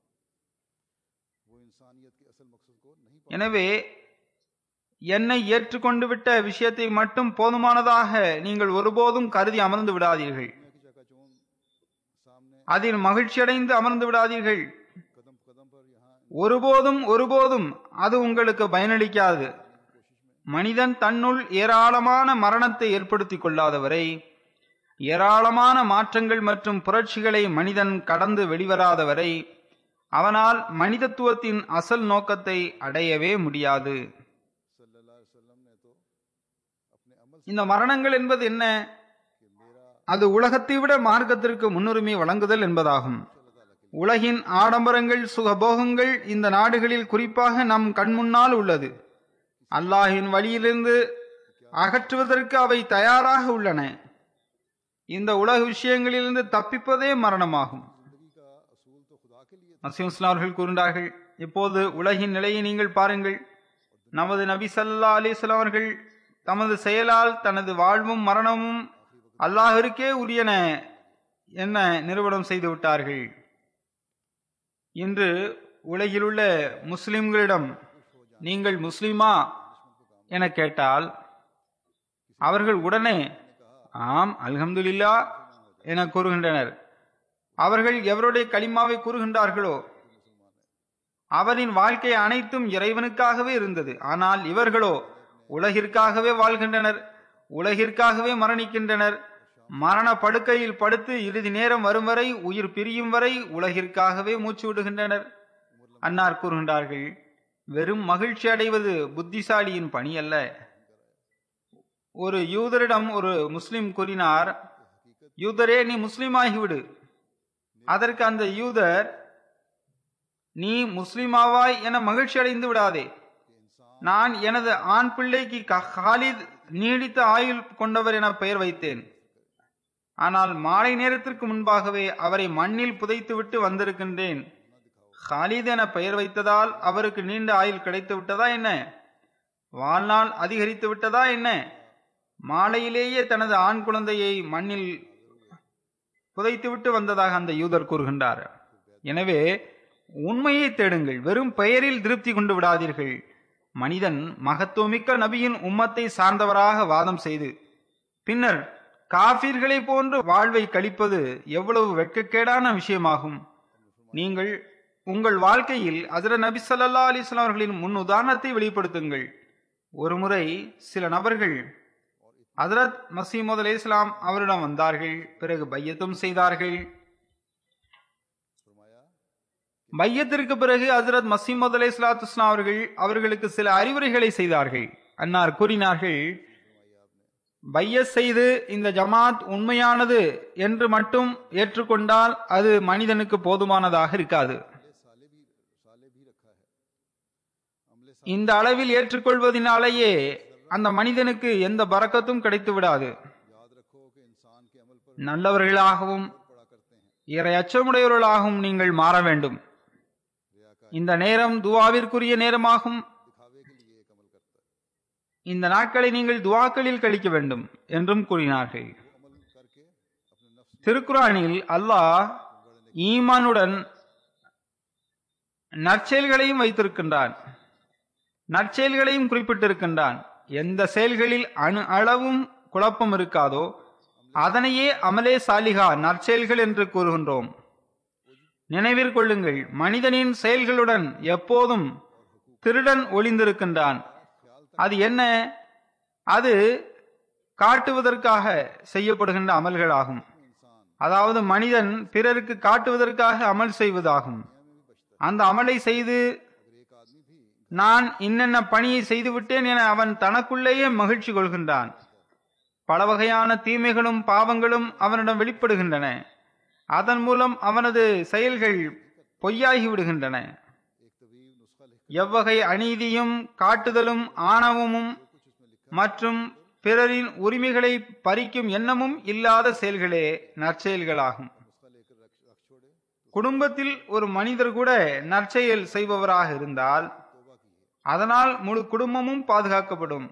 वो इंसानियत के असल मकसद को नहीं
எனவே என்னை ஏற்றுக்கொண்டு விட்ட விஷயத்தை மட்டும் போதுமானதாக நீங்கள் ஒருபோதும் கருதி அமர்ந்து விடாதீர்கள்
दुनिया की चकाचौंध सामने
அதில் மகிழ்ச்சியடைந்து அமர்ந்து விடாதீர்கள்
कदम कदम पर यहाँ
ஒருபோதும் ஒருபோதும் அது உங்களுக்கு பயனளிக்காது மனிதன் தன்னுள் ஏராளமான மரணத்தை ஏற்படுத்திக் கொள்ளாதவரை ஏராளமான மாற்றங்கள் மற்றும் புரட்சிகளை மனிதன் கடந்து வெளிவராதவரை அவனால் மனிதத்துவத்தின் அசல் நோக்கத்தை அடையவே முடியாது
सल्लल्लाहु अलैहि वसल्लम ने तो अपने अमल से
இந்த மரணங்கள் என்பது என்ன
कि मेरा
அது உலகத்தை விட மார்க்கத்திற்கு முன்னுரிமை வழங்குதல் என்பதாகும் உலகின் ஆடம்பரங்கள் சுகபோகங்கள் இந்த நாடுகளில் குறிப்பாக நம் கண்முன்னால் உள்ளது அல்லாஹின் வழியிலிருந்து அகற்றுவதற்கு அவை தயாராக உள்ளன இந்த உலக விஷயங்களிலிருந்து தப்பிப்பதே மரணமாகும்
जिंदगी का असूल तो खुदा के लिए
நசீம் இஸ்லாம் அவர்கள் கூறினார்கள் இப்போது உலகின் நிலையை நீங்கள் பாருங்கள் நமது நபி ஸல்லல்லாஹு அலைஹி வஸல்லம் அவர்கள் தமது செயலால் தனது வாழ்வும் மரணமும் அல்லாஹிற்கே உரியன என்ன நிறுவனம் செய்து விட்டார்கள் இன்று உலகிலுள்ள முஸ்லிம்களிடம் நீங்கள் முஸ்லிமா என கேட்டால் அவர்கள் உடனே ஆம் அல்ஹம்துலில்லா என கூறுகின்றனர் அவர்கள் எவருடைய களிமாவை கூறுகின்றார்களோ அவரின் வாழ்க்கை அனைத்தும் இறைவனுக்காகவே இருந்தது ஆனால் இவர்களோ உலகிற்காகவே வாழ்கின்றனர் உலகிற்காகவே மரணிக்கின்றனர் மரண படுக்கையில் படுத்து இறுதி நேரம் வரும் வரை உயிர் பிரியும் வரை உலகிற்காகவே மூச்சு விடுகின்றனர் அன்னார் கூறுகின்றார்கள் வெறும் மகிழ்ச்சி அடைவது புத்திசாலியின் பணி அல்ல ஒரு யூதரிடம் ஒரு முஸ்லிம் கூறினார் யூதரே நீ முஸ்லிம் ஆகிவிடு அதற்கு அந்த யூதர் நீ முஸ்லிமாவாய் என மகிழ்ச்சி அடைந்து விடாதே நான் எனது ஆண் பிள்ளைக்கு க- காலித் நீடித்த ஆயுள் கொண்டவர் என பெயர் வைத்தேன் ஆனால் மாலை நேரத்திற்கு முன்பாகவே அவரை மண்ணில் புதைத்துவிட்டு வந்திருக்கின்றேன் ஹாலித் என பெயர் வைத்ததால் அவருக்கு நீண்ட ஆயுள் கிடைத்து விட்டதா என்ன வாழ்நாள் அதிகரித்து விட்டதா என்ன மாலையிலேயே தனது ஆண் குழந்தையை மண்ணில் புதைத்துவிட்டு வந்ததாக அந்த யூதர் கூறுகின்றார் எனவே உண்மையை தேடுங்கள் வெறும் பெயரில் திருப்தி கொண்டு விடாதீர்கள் மனிதன் மகத்துவமிக்க நபியின் உம்மத்தை சார்ந்தவராக வாதம் செய்து பின்னர் காபீர்களை போன்று வாழ்வை கழிப்பது எவ்வளவு வெட்கக்கேடான விஷயமாகும் நீங்கள் உங்கள் வாழ்க்கையில் ஹஜரத் நபி ஸல்லல்லாஹு அலைஹி வஸல்லம் அவர்களின் முன் உதாரணத்தை வெளிப்படுத்துங்கள் ஒருமுறை சில நபர்கள் ஹஜரத் மசீமது அலைஹி இஸ்லாம் அவரிடம் வந்தார்கள் பிறகு பையத்தும் செய்தார்கள் பையத்திற்கு பிறகு ஹஜரத் மசீமது அலை இஸ்லாத்து இஸ்லாம் அவர்கள் அவர்களுக்கு சில அறிவுரைகளை செய்தார்கள் அன்னார் கூறினார்கள் பைய செய்து இந்த ஜமாத் உண்மையானது என்று மட்டும் ஏற்றுக்கொண்டால் அது மனிதனுக்கு போதுமானதாக இருக்காது இந்த அளவில் ஏற்றுக்கொள்வதனாலேயே அந்த மனிதனுக்கு எந்த பறக்கத்தும் கிடைத்து விடாது நல்லவர்களாகவும் இறை அச்சமுடையவர்களாகவும் நீங்கள் மாற வேண்டும் இந்த நேரம் துவாவிற்குரிய நேரமாகும் இந்த நாட்களை நீங்கள் துவாக்களில் கழிக்க வேண்டும் என்றும் கூறினார்கள் திருக்குறானில் அல்லாஹ் ஈமானுடன் நற்செயல்களையும் வைத்திருக்கின்றான் நற்செயல்களையும் குறிப்பிட்டிருக்கின்றான் எந்த செயல்களில் அணு அளவும் குழப்பம் இருக்காதோ அதனையே அமலே சாலிகா நற்செயல்கள் என்று கூறுகின்றோம் நினைவிற் கொள்ளுங்கள் மனிதனின் செயல்களுடன் எப்போதும் திருடன் ஒளிந்திருக்கின்றான் அது என்ன அது காட்டுவதற்காக செய்யப்படுகின்ற அமல்களாகும் அதாவது மனிதன் பிறருக்கு காட்டுவதற்காக அமல் செய்வதாகும் அந்த அமலை செய்து நான் இன்னென்ன பணியை செய்துவிட்டேன் என அவன் தனக்குள்ளேயே மகிழ்ச்சி கொள்கின்றான் பல வகையான தீமைகளும் பாவங்களும் அவனிடம் வெளிப்படுகின்றன அதன் மூலம் அவனது செயல்கள் பொய்யாகி விடுகின்றன எவ்வகை அநீதியும் காட்டுதலும் ஆணவமும் மற்றும் பிறரின் உரிமைகளை பறிக்கும் எண்ணமும் இல்லாத செயல்களே நற்செயல்களாகும் குடும்பத்தில் ஒரு மனிதர் கூட நற்செயல் செய்பவராக இருந்தால் அதனால் முழு குடும்பமும் பாதுகாக்கப்படும்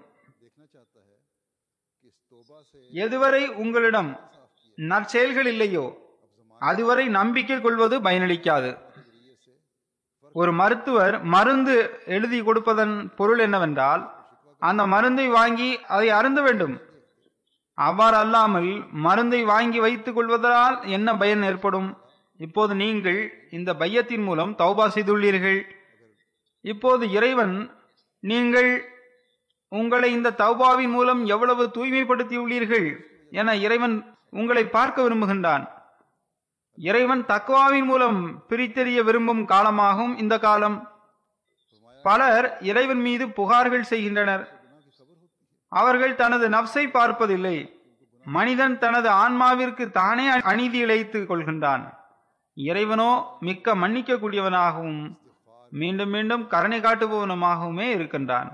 எதுவரை உங்களிடம் நற்செயல்கள் இல்லையோ அதுவரை நம்பிக்கை கொள்வது பயனளிக்காது ஒரு மருத்துவர் மருந்து எழுதி கொடுப்பதன் பொருள் என்னவென்றால் அந்த மருந்தை வாங்கி அதை அருந்த வேண்டும் அவ்வாறு அல்லாமல் மருந்தை வாங்கி வைத்துக் கொள்வதால் என்ன பயன் ஏற்படும் இப்போது நீங்கள் இந்த பையத்தின் மூலம் தௌபா செய்துள்ளீர்கள் இப்போது இறைவன் நீங்கள் உங்களை இந்த தௌபாவின் மூலம் எவ்வளவு தூய்மைப்படுத்தியுள்ளீர்கள் என இறைவன் உங்களை பார்க்க விரும்புகின்றான் இறைவன் தக்குவாவின் மூலம் பிரித்தெறிய விரும்பும் காலமாகும் இந்த காலம் பலர் இறைவன் மீது புகார்கள் செய்கின்றனர் அவர்கள் தனது நப்சை பார்ப்பதில்லை மனிதன் தனது ஆன்மாவிற்கு தானே அநீதி இழைத்துக் கொள்கின்றான் இறைவனோ மிக்க மன்னிக்க கூடியவனாகவும் மீண்டும் மீண்டும் கருணை காட்டுபவனுமாகவுமே இருக்கின்றான்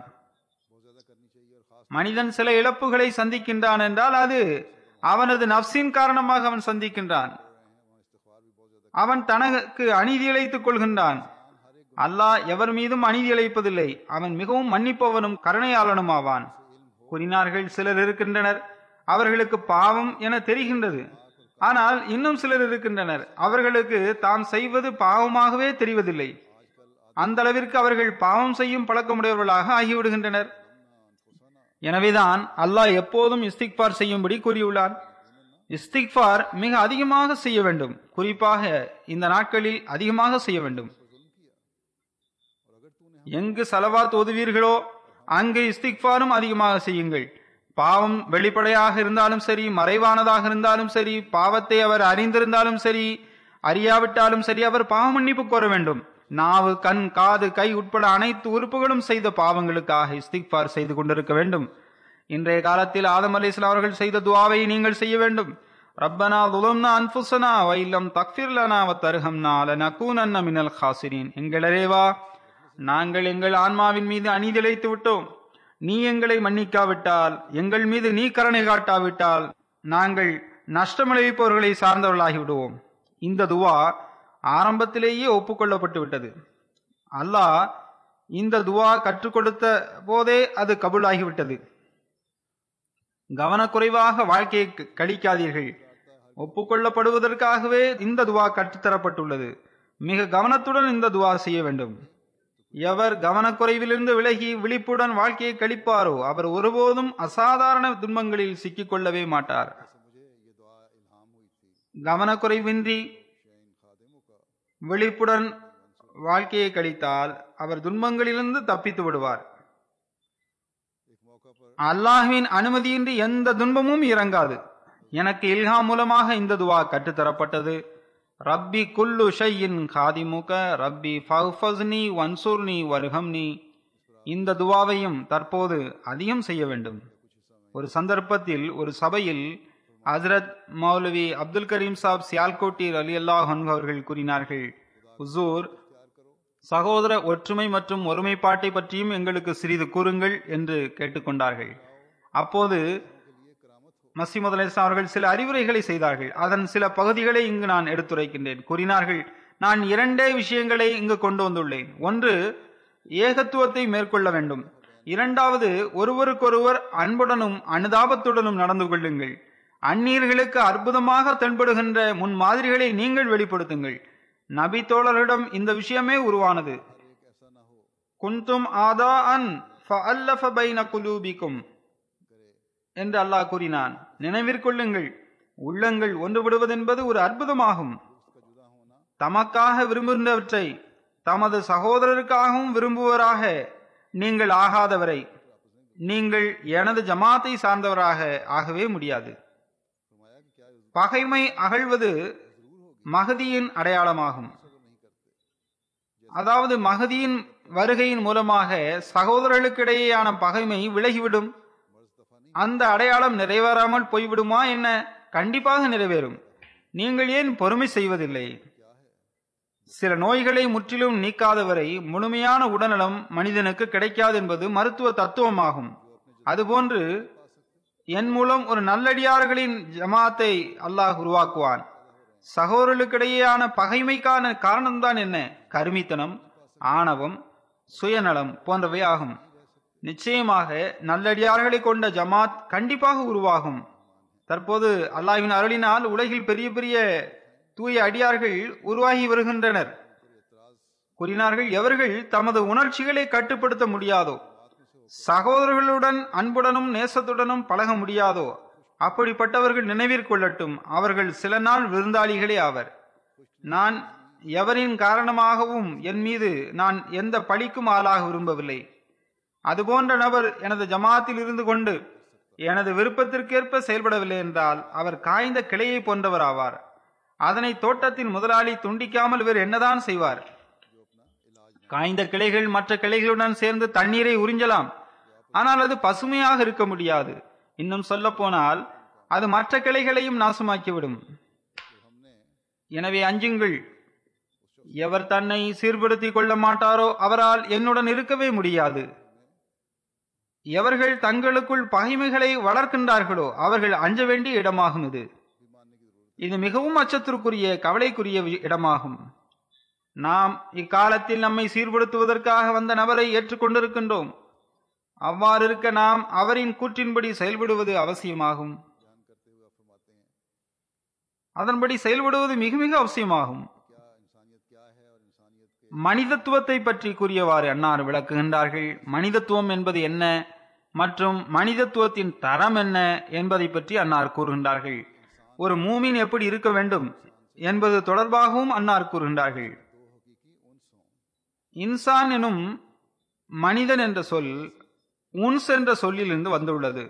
மனிதன் சில இழப்புகளை சந்திக்கின்றான் என்றால் அது அவனது நப்சின் காரணமாக அவன் சந்திக்கின்றான் அவன் தனக்கு அநீதி இழைத்துக் கொள்கின்றான் அல்லாஹ் எவர் மீதும் அநீதி இழைப்பதில்லை அவன் மிகவும் மன்னிப்பவனும் கருணையாளனும் ஆவான் கூறினார்கள் சிலர் இருக்கின்றனர் அவர்களுக்கு பாவம் என தெரிகின்றது ஆனால் இன்னும் சிலர் இருக்கின்றனர் அவர்களுக்கு தாம் செய்வது பாவமாகவே தெரிவதில்லை அந்த அளவிற்கு அவர்கள் பாவம் செய்யும் பழக்கமுடையவர்களாக ஆகிவிடுகின்றனர் எனவேதான் அல்லாஹ் எப்போதும் இஸ்திக்பார் செய்யும்படி கூறியுள்ளான் இஸ்திக்பார் மிக அதிகமாக செய்ய வேண்டும் குறிப்பாக இந்த நாட்களில் அதிகமாக செய்ய வேண்டும் எங்கு சலவாத் ஓதுவீர்களோ அங்கு இஸ்திக்பாரும் அதிகமாக செய்யுங்கள் பாவம் வெளிப்படையாக இருந்தாலும் சரி மறைவானதாக இருந்தாலும் சரி பாவத்தை அவர் அறிந்திருந்தாலும் சரி அறியாவிட்டாலும் சரி அவர் பாவ மன்னிப்பு கோர வேண்டும் நாவு கண் காது கை உட்பட அனைத்து உறுப்புகளும் செய்த பாவங்களுக்காக இஸ்திக்பார் செய்து கொண்டிருக்க வேண்டும் இன்றைய காலத்தில் ஆதம் அலி இஸ்லாம் அவர்கள் செய்த துவாவை நீங்கள் செய்ய வேண்டும் ரப்பனா துலம்னா அன்புசனா வைலம் தக்ஃபிர்லனா வ தருகம்னா லனகூனன்ன மினல் ஹாசிரின் எங்களரேவா நாங்கள் எங்கள் ஆன்மாவின் மீது அநீதிழைத்து விட்டோம் நீ எங்களை மன்னிக்காவிட்டால் எங்கள் மீது நீ கருணை காட்டாவிட்டால் நாங்கள் நஷ்டமிழைப்பவர்களை சார்ந்தவர்களாகி விடுவோம் இந்த துவா ஆரம்பத்திலேயே ஒப்புக்கொள்ளப்பட்டு விட்டது அல்லாஹ் இந்த துவா கற்றுக் கொடுத்த போதே அது கபூலாகிவிட்டது கவனக்குறைவாக வாழ்க்கையை க- கழிக்காதீர்கள் ஒப்புக்கொள்ளப்படுவதற்காகவே இந்த துவா கற்றுத்தரப்பட்டுள்ளது மிக கவனத்துடன் இந்த துவா செய்ய வேண்டும் எவர் கவனக்குறைவிலிருந்து விலகி விழிப்புடன் வாழ்க்கையை கழிப்பாரோ அவர் ஒருபோதும் அசாதாரண துன்பங்களில் சிக்கிக் கொள்ளவே மாட்டார் கவனக்குறைவின்றி விழிப்புடன் வாழ்க்கையை கழித்தால் அவர் துன்பங்களிலிருந்து தப்பித்து விடுவார் அல்லாஹ்வின் அனுமதியின்றி எந்த துன்பமும் இறங்காது எனக்கு இல்ஹாம் மூலமாக இந்த துவா கற்றுத்தரப்பட்டது ரப்பி குல்லு ஷையின் காதிமுக ரப்பி ஃபஃபஸ்னி வன்சூர்னி வர்ஹம்னி இந்த துவாவையும் தற்போது அதிகம் செய்ய வேண்டும் ஒரு சந்தர்ப்பத்தில் ஒரு சபையில் ஹஜரத் மௌலவி அப்துல் கரீம் சாப் சியால்கோட்டி அலி அல்லாஹ் அவர்கள் கூறினார்கள் ஹுசூர் சகோதர ஒற்றுமை மற்றும் ஒருமைப்பாட்டை பற்றியும் எங்களுக்கு சிறிது கூறுங்கள் என்று கேட்டுக்கொண்டார்கள் அப்போது மசீமது அலிஸ்லாம் அவர்கள் சில அறிவுரைகளை செய்தார்கள் அதன் சில பகுதிகளை இங்கு நான் எடுத்துரைக்கின்றேன் கூறினார்கள் நான் இரண்டே விஷயங்களை இங்கு கொண்டு வந்துள்ளேன் ஒன்று ஏகத்துவத்தை மேற்கொள்ள வேண்டும் இரண்டாவது ஒருவருக்கொருவர் அன்புடனும் அனுதாபத்துடனும் நடந்து கொள்ளுங்கள் அந்நீர்களுக்கு அற்புதமாக தென்படுகின்ற முன் மாதிரிகளை நீங்கள் வெளிப்படுத்துங்கள் நபி தோழர்களிடம் இந்த விஷயமே உருவானது குந்தும் ஆதா அன் ஃபஅல்லஃப பைன குலூபிக்கும் என்று அல்லாஹ் கூறினான் நினைவிற்கொள்ளுங்கள் உள்ளங்கள் ஒன்றுபடுவதென்பது ஒரு அற்புதமாகும் தமக்காக விரும்புகின்றவற்றை தமது சகோதரருக்காகவும் விரும்புவராக நீங்கள் ஆகாதவரை நீங்கள் எனது ஜமாத்தை சார்ந்தவராக ஆகவே முடியாது பகைமை அகழ்வது மகதியின் அடையாளமாகும் அதாவது மகதியின் வருகையின் மூலமாக சகோதரர்களுக்கிடையேயான பகைமை விலகிவிடும் அந்த அடையாளம் நிறைவேறாமல் போய்விடுமா என்ன கண்டிப்பாக நிறைவேறும் நீங்கள் ஏன் பொறுமை செய்வதில்லை சில நோய்களை முற்றிலும் நீக்காதவரை முழுமையான உடல்நலம் மனிதனுக்கு கிடைக்காது என்பது மருத்துவ தத்துவமாகும் அதுபோன்று என் மூலம் ஒரு நல்லடியார்களின் ஜமாத்தை அல்லாஹ் உருவாக்குவான் சகோதரர்களுக்கிடையேயான பகைமைக்கான காரணம்தான் என்ன கருமித்தனம் ஆணவம் சுயநலம் போன்றவை ஆகும் நிச்சயமாக நல்லடியார்களை கொண்ட ஜமாத் கண்டிப்பாக உருவாகும் தற்போது அல்லாஹ்வின் அருளினால் உலகில் பெரிய பெரிய தூய அடியார்கள் உருவாகி வருகின்றனர் கூறினார்கள் எவர்கள் தமது உணர்ச்சிகளை கட்டுப்படுத்த முடியாதோ சகோதரர்களுடன் அன்புடனும் நேசத்துடனும் பழக முடியாதோ அப்படிப்பட்டவர்கள் நினைவிற்கொள்ளட்டும் அவர்கள் சில நாள் விருந்தாளிகளே ஆவர் நான் எவரின் காரணமாகவும் என் மீது நான் எந்த பழிக்கும் ஆளாக விரும்பவில்லை அதுபோன்ற நபர் எனது ஜமாத்தில் இருந்து கொண்டு எனது விருப்பத்திற்கேற்ப செயல்படவில்லை என்றால் அவர் காய்ந்த கிளையை போன்றவர் ஆவார் அதனை தோட்டத்தின் முதலாளி துண்டிக்காமல் வேறு என்னதான் செய்வார் காய்ந்த கிளைகள் மற்ற கிளைகளுடன் சேர்ந்து தண்ணீரை உறிஞ்சலாம் ஆனால் அது பசுமையாக இருக்க முடியாது இன்னும் சொல்ல போனால் அது மற்ற கிளைகளையும் நாசமாக்கிவிடும் எனவே அஞ்சுங்கள் எவர் தன்னை சீர்படுத்திக் கொள்ள மாட்டாரோ அவரால் என்னுடன் இருக்கவே முடியாது எவர்கள் தங்களுக்குள் பகைமைகளை வளர்க்கின்றார்களோ அவர்கள் அஞ்ச வேண்டிய இடமாகும் இது இது மிகவும் அச்சத்திற்குரிய கவலைக்குரிய வி- இடமாகும் நாம் இக்காலத்தில் நம்மை சீர்படுத்துவதற்காக வந்த நபரை ஏற்றுக்கொண்டிருக்கின்றோம் அவ்வாறு இருக்க நாம் அவரின் கூற்றின்படி செயல்படுவது அவசியமாகும் அதன்படி செயல்படுவது மிக மிக அவசியமாகும் மனிதத்துவத்தை பற்றி கூறியவாறு அன்னார் விளக்குகின்றார்கள் மனிதத்துவம் என்பது என்ன மற்றும் மனிதத்துவத்தின் தரம் என்ன என்பதை பற்றி அன்னார் கூறுகின்றார்கள் ஒரு மூமின் எப்படி இருக்க வேண்டும் என்பது தொடர்பாகவும் அன்னார் கூறுகின்றார்கள் இன்சான் எனும் மனிதன் என்ற சொல் உன்ஸ் என்ற சொல்லிலிருந்து வந்துள்ளது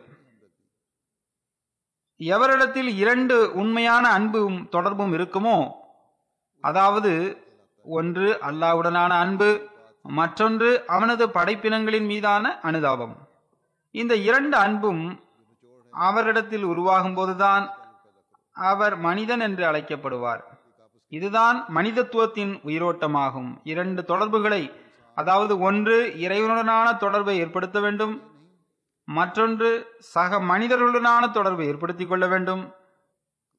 எவரிடத்தில் இரண்டு உண்மையான அன்பும் தொடர்பும் இருக்குமோ அதாவது ஒன்று அல்லாஹ்வுடனான அன்பு மற்றொன்று அவனது படைப்பினங்களின் மீதான அனுதாபம் இந்த இரண்டு அன்பும் அவரிடத்தில் உருவாகும் போதுதான் அவர் மனிதன் என்று அழைக்கப்படுவார் இதுதான் மனிதத்துவத்தின் உயிரோட்டமாகும் இரண்டு தொடர்புகளை அதாவது ஒன்று இறைவனுடனான தொடர்பை ஏற்படுத்த வேண்டும் மற்றொன்று சக மனிதர்களுடனான தொடர்பை ஏற்படுத்திக் கொள்ள வேண்டும்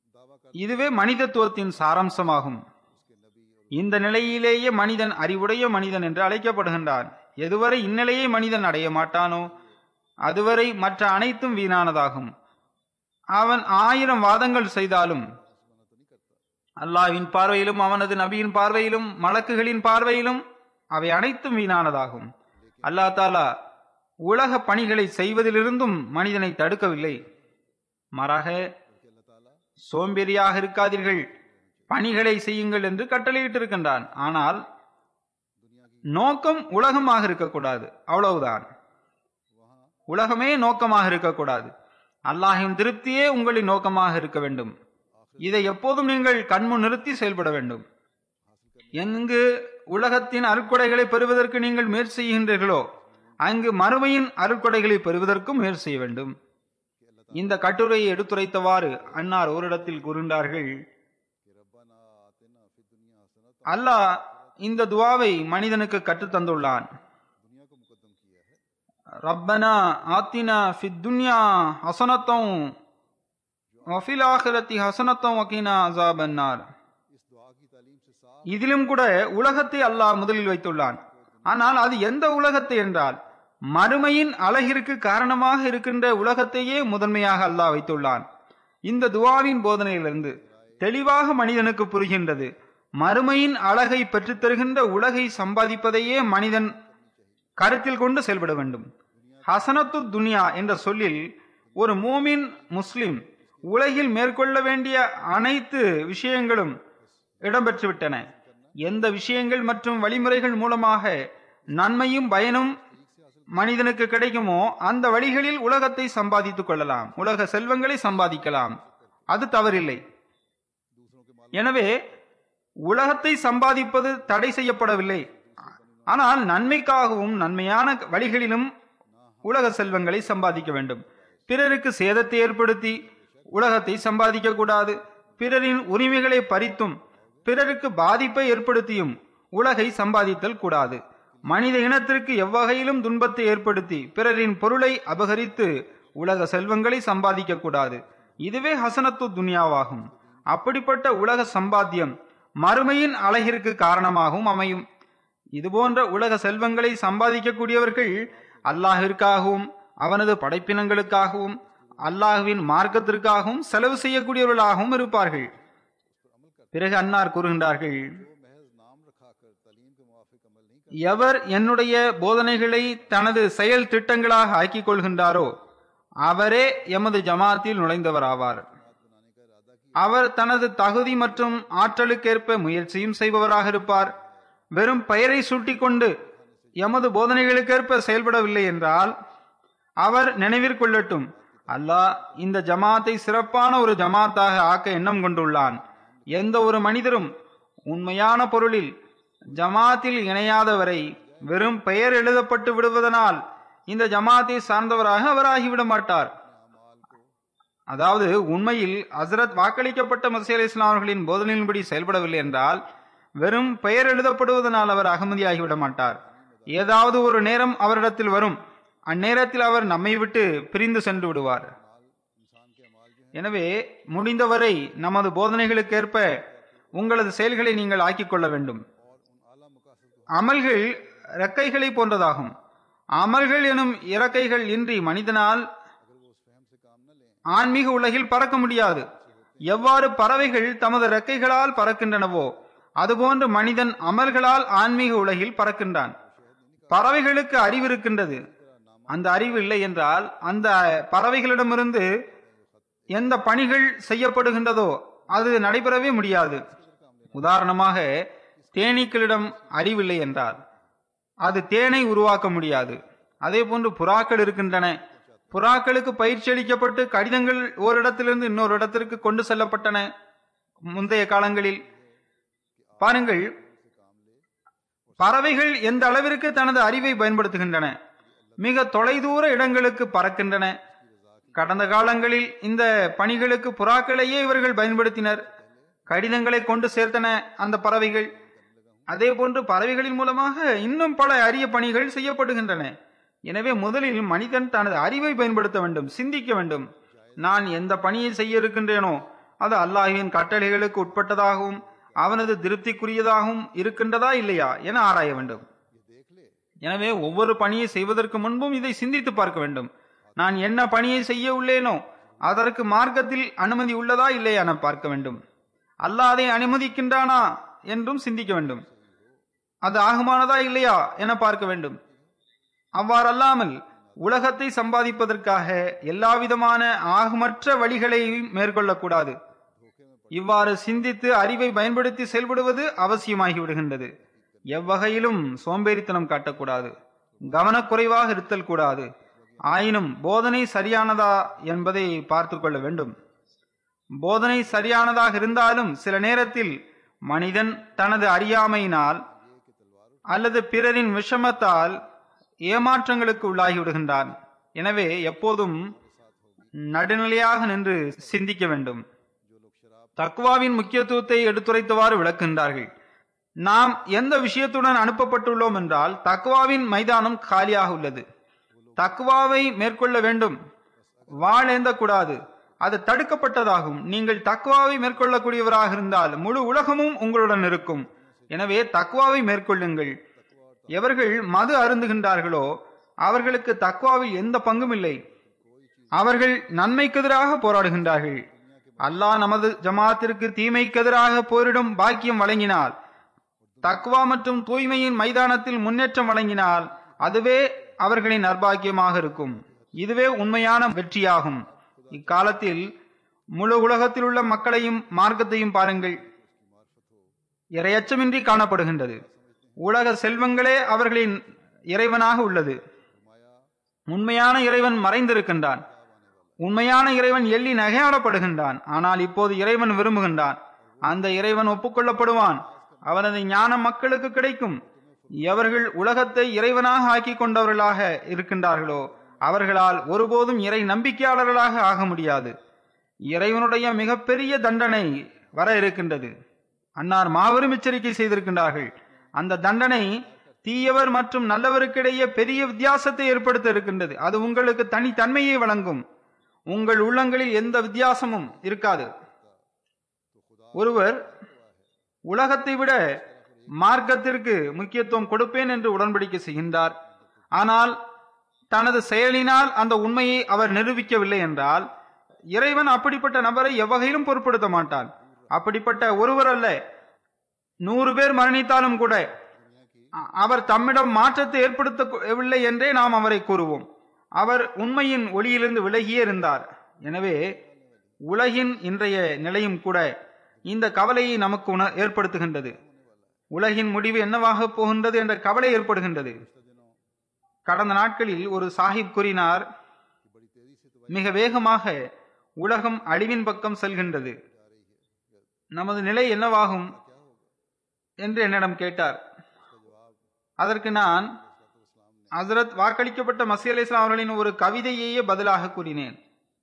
இதுவே மனிதத்துவத்தின் சாராம்சமாகும் இந்த நிலையிலேயே மனிதன் அறிவுடைய மனிதன் என்று அழைக்கப்படுகின்றான் எதுவரை இந்நிலையை மனிதன் அடைய மாட்டானோ அதுவரை மற்ற அனைத்தும் வீணானதாகும் அவன் ஆயிரம் வாதங்கள் செய்தாலும் அல்லாஹ்வின் பார்வையிலும் அவனது நபியின் பார்வையிலும் மலக்குகளின் பார்வையிலும் அவை அனைத்தும் வீணானதாகும் அல்லா தாலா உலக பணிகளை செய்வதிலிருந்தும் மனிதனை தடுக்கவில்லை மாறாக சோம்பேறியாக இருக்காதீர்கள் பணிகளை செய்யுங்கள் என்று கட்டளையிட்டிருக்கின்றான் ஆனால் நோக்கம் உலகமாக இருக்கக்கூடாது அவ்வளவுதான் உலகமே நோக்கமாக இருக்கக்கூடாது அல்லாஹின் திருப்தியே உங்களின் நோக்கமாக இருக்க வேண்டும் இதை எப்போதும் நீங்கள் கண்முன் நிறுத்தி செயல்பட வேண்டும் எங்கு உலகத்தின் அருட்கொடைகளை பெறுவதற்கு நீங்கள் முயற்சி செய்கின்றீர்களோ அங்கு மறுமையின் அருட்கொடைகளை பெறுவதற்கும் முயற்சி செய்ய வேண்டும் இந்த கட்டுரையை எடுத்துரைத்தவாறு அன்னார் ஓரிடத்தில் கூறுகின்றார்கள் அல்லாஹ் இந்த துவாவை மனிதனுக்கு கற்றுத் தந்துள்ளான் ரப்பனா ஆத்தினா ஃபித் துன்யா ஹசனத்தம் வஃபில் ஆஹிரத்தி ஹசனத்தம் வக்கீனா அசாபன்னார் இதிலும் கூட உலகத்தை அல்லாஹ் முதலில் வைத்துள்ளான் ஆனால் அது எந்த உலகத்தை என்றால் மறுமையின் அழகிற்கு காரணமாக இருக்கின்ற உலகத்தையே முதன்மையாக அல்லாஹ் வைத்துள்ளான் இந்த துவாவின் போதனையிலிருந்து தெளிவாக மனிதனுக்கு புரிகின்றது மறுமையின் அழகை பெற்றுத் தருகின்ற உலகை சம்பாதிப்பதையே மனிதன் கருத்தில் கொண்டு செயல்பட வேண்டும் ஹசனத்து துனியா என்ற சொல்லில் ஒரு மூமின் முஸ்லிம் உலகில் மேற்கொள்ள வேண்டிய அனைத்து விஷயங்களும் இடம்பெற்றுவிட்டன எந்த விஷயங்கள் மற்றும் வழிமுறைகள் மூலமாக நன்மையும் பயனும் மனிதனுக்கு கிடைக்குமோ அந்த வழிகளில் உலகத்தை சம்பாதித்துக் கொள்ளலாம் உலக செல்வங்களை சம்பாதிக்கலாம் அது தவறில்லை எனவே உலகத்தை சம்பாதிப்பது தடை செய்யப்படவில்லை ஆனால் நன்மைக்காகவும் நன்மையான வழிகளிலும் உலக செல்வங்களை சம்பாதிக்க வேண்டும் பிறருக்கு சேதத்தை ஏற்படுத்தி உலகத்தை சம்பாதிக்க கூடாது பிறரின் உரிமைகளை பறித்தும் பிறருக்கு பாதிப்பை ஏற்படுத்தியும் உலகை சம்பாதித்தல் கூடாது மனித இனத்திற்கு எவ்வகையிலும் துன்பத்தை ஏற்படுத்தி பிறரின் பொருளை அபகரித்து உலக செல்வங்களை சம்பாதிக்க கூடாது இதுவே ஹசனத்து துனியாவாகும் அப்படிப்பட்ட உலக சம்பாத்தியம் மறுமையின் அழகிற்கு காரணமாகவும் அமையும் இதுபோன்ற உலக செல்வங்களை சம்பாதிக்கக்கூடியவர்கள் அல்லாஹிற்காகவும் அவனது படைப்பினங்களுக்காகவும் அல்லாஹுவின் மார்க்கத்திற்காகவும் செலவு செய்யக்கூடியவர்களாகவும் இருப்பார்கள் பிறகு அன்னார் கூறுகின்றார்கள் எவர் என்னுடைய போதனைகளை தனது செயல் திட்டங்களாக ஆக்கிக் கொள்கின்றாரோ அவரே எமது ஜமாத்தில் நுழைந்தவராவார் அவர் தனது தகுதி மற்றும் ஆற்றலுக்கேற்ப முயற்சியும் செய்பவராக இருப்பார் வெறும் பெயரை சூட்டிக்கொண்டு எமது போதனைகளுக்கேற்ப செயல்படவில்லை என்றால் அவர் நினைவிற்கொள்ளட்டும் அல்லாஹ் இந்த ஜமாத்தை சிறப்பான ஒரு ஜமாத்தாக ஆக்க எண்ணம் கொண்டுள்ளான் எந்த ஒரு மனிதரும் உண்மையான பொருளில் ஜமாத்தில் இணையாதவரை வெறும் பெயர் எழுதப்பட்டு விடுவதனால் இந்த ஜமாத்தை சார்ந்தவராக அவர் ஆகிவிட மாட்டார் அதாவது உண்மையில் ஹசரத் வாக்களிக்கப்பட்ட மசீல் இஸ்லாம் அவர்களின் போதனையின்படி செயல்படவில்லை என்றால் வெறும் பெயர் எழுதப்படுவதனால் அவர் அகமதியாகிவிட மாட்டார் ஏதாவது ஒரு நேரம் அவரிடத்தில் வரும் அந்நேரத்தில் அவர் நம்மை விட்டு பிரிந்து சென்று விடுவார் எனவே முடிந்தவரை நமது போதனைகளுக்கேற்ப உங்களது செயல்களை நீங்கள் ஆக்கிக் கொள்ள வேண்டும் அமல்கள் இறக்கைகளை போன்றதாகும் அமல்கள் எனும் இறக்கைகள் இன்றி மனிதனால் ஆன்மீக உலகில் பறக்க முடியாது எவ்வாறு பறவைகள் தமது இறக்கைகளால் பறக்கின்றனவோ அதுபோன்று மனிதன் அமல்களால் ஆன்மீக உலகில் பறக்கின்றான் பறவைகளுக்கு அறிவு இருக்கின்றது அந்த அறிவு இல்லை என்றால் அந்த பறவைகளிடமிருந்து எந்த பணிகள் செய்யப்படுகின்றதோ அது நடைபெறவே முடியாது உதாரணமாக தேனீக்களிடம் அறிவில்லை என்றால் அது தேனை உருவாக்க முடியாது அதே போன்று புறாக்கள் இருக்கின்றன புறாக்களுக்கு பயிற்சி அளிக்கப்பட்டு கடிதங்கள் ஓரிடத்திலிருந்து இன்னொரு இடத்திற்கு கொண்டு செல்லப்பட்டன முந்தைய காலங்களில் பாருங்கள் பறவைகள் எந்த அளவிற்கு தனது அறிவை பயன்படுத்துகின்றன மிக தொலைதூர இடங்களுக்கு பறக்கின்றன கடந்த காலங்களில் இந்த பணிகளுக்கு புறாக்களையே இவர்கள் பயன்படுத்தினர் கடிதங்களை கொண்டு சேர்த்தன அந்த பறவைகள் அதே போன்று பறவைகளின் மூலமாக இன்னும் பல அரிய பணிகள் செய்யப்படுகின்றன எனவே முதலில் மனிதன் தனது அறிவை பயன்படுத்த வேண்டும் சிந்திக்க வேண்டும் நான் எந்த பணியை செய்ய இருக்கின்றேனோ அது அல்லாஹுவின் கட்டளைகளுக்கு உட்பட்டதாகவும் அவனது திருப்திக்குரியதாகவும் இருக்கின்றதா இல்லையா என ஆராய வேண்டும் எனவே ஒவ்வொரு பணியை செய்வதற்கு முன்பும் இதை சிந்தித்து பார்க்க வேண்டும் நான் என்ன பணியை செய்ய உள்ளேனோ அதற்கு மார்க்கத்தில் அனுமதி உள்ளதா இல்லையா என பார்க்க வேண்டும் அல்லாஹ் அதை அனுமதிக்கின்றானா என்றும் சிந்திக்க வேண்டும் அது ஆகுமானதா இல்லையா என பார்க்க வேண்டும் அவ்வாறல்லாமல் உலகத்தை சம்பாதிப்பதற்காக எல்லாவிதமான ஆகுமற்ற வழிகளையும் மேற்கொள்ளக்கூடாது இவ்வாறு சிந்தித்து அறிவை பயன்படுத்தி செயல்படுவது அவசியமாகி விடுகின்றது எவ்வகையிலும் சோம்பேறித்தனம் காட்டக்கூடாது கவனக்குறைவாக இருத்தல் கூடாது ஆயினும் போதனை சரியானதா என்பதை பார்த்து கொள்ள வேண்டும் போதனை சரியானதாக இருந்தாலும் சில நேரத்தில் மனிதன் தனது அறியாமையினால் அல்லது பிறரின் விஷமத்தால் ஏமாற்றங்களுக்கு உள்ளாகி விடுகின்றான் எனவே எப்போதும் நடுநிலையாக நின்று சிந்திக்க வேண்டும் தக்குவாவின் முக்கியத்துவத்தை எடுத்துரைத்தவாறு விளக்குகின்றார்கள் நாம் எந்த விஷயத்துடன் அனுப்பப்பட்டுள்ளோம் என்றால் தக்குவாவின் மைதானம் காலியாக உள்ளது தக்குவாவை மேற்கொள்ள வேண்டும் வாழ் ஏந்தக்கூடாது அது தடுக்கப்பட்டதாகும் நீங்கள் தக்குவாவை மேற்கொள்ளக்கூடியவராக இருந்தால் முழு உலகமும் உங்களுடன் இருக்கும் எனவே தக்குவாவை மேற்கொள்ளுங்கள் எவர்கள் மது அருந்துகின்றார்களோ அவர்களுக்கு தக்குவாவில் எந்த பங்கும் இல்லை அவர்கள் நன்மைக்கு எதிராக போராடுகின்றார்கள் அல்லாஹ் நமது ஜமாத்திற்கு தீமைக்கு எதிராக போரிடும் பாக்கியம் வழங்கினால் தக்வா மற்றும் தூய்மையின் மைதானத்தில் முன்னேற்றம் வழங்கினால் அதுவே அவர்களின் நற்பாக்கியமாக இருக்கும் இதுவே உண்மையான வெற்றியாகும் இக்காலத்தில் முழு உலகத்தில் உள்ள மக்களையும் மார்க்கத்தையும் பாருங்கள் இரையச்சமின்றி காணப்படுகின்றது உலக செல்வங்களே அவர்களின் இறைவனாக உள்ளது உண்மையான இறைவன் மறைந்திருக்கின்றான் உண்மையான இறைவன் எள்ளி நகையாடப்படுகின்றான் ஆனால் இப்போது இறைவன் விரும்புகின்றான் அந்த இறைவன் ஒப்புக்கொள்ளப்படுவான் அவனது ஞானம் மக்களுக்கு கிடைக்கும் எவர்கள் உலகத்தை இறைவனாக ஆக்கி கொண்டவர்களாக இருக்கின்றார்களோ அவர்களால் ஒருபோதும் இறை நம்பிக்கையாளர்களாக ஆக முடியாது இறைவனுடைய மிகப்பெரிய தண்டனை வர இருக்கின்றது அன்னார் மாபெரும் எச்சரிக்கை செய்திருக்கின்றார்கள் அந்த தண்டனை தீயவர் மற்றும் நல்லவருக்கிடையே பெரிய வித்தியாசத்தை ஏற்படுத்த இருக்கின்றது அது உங்களுக்கு தனித்தன்மையை வழங்கும் உங்கள் உள்ளங்களில் எந்த வித்தியாசமும் இருக்காது ஒருவர் உலகத்தை விட மார்க்கத்திற்கு முக்கியத்துவம் கொடுப்பேன் என்று உடன்படிக்கை செய்கின்றார் ஆனால் தனது செயலினால் அந்த உண்மையை அவர் நிரூபிக்கவில்லை என்றால் இறைவன் அப்படிப்பட்ட நபரை எவ்வகையிலும் பொருட்படுத்த மாட்டான் அப்படிப்பட்ட ஒருவர் அல்ல நூறு பேர் மரணித்தாலும் கூட அ- அவர் தம்மிடம் மாற்றத்தை ஏற்படுத்தவில்லை என்றே நாம் அவரை கூறுவோம் அவர் உண்மையின் ஒளியிலிருந்து விலகியே இருந்தார் எனவே உலகின் இன்றைய நிலையும் கூட இந்த கவலையை நமக்கு உண ஏற்படுத்துகின்றது உலகின் முடிவு என்னவாக போகின்றது என்ற கவலை ஏற்படுகின்றது கடந்த நாட்களில் ஒரு சாஹிப் கூறினார் மிக வேகமாக உலகம் அழிவின் பக்கம் செல்கின்றது நமது நிலை என்னவாகும் என்று என்னிடம் கேட்டார் அதற்கு நான் ஹசரத் வாக்களிக்கப்பட்ட மசி அலி இஸ்லாம் அவர்களின் ஒரு கவிதையையே பதிலாக கூறினேன்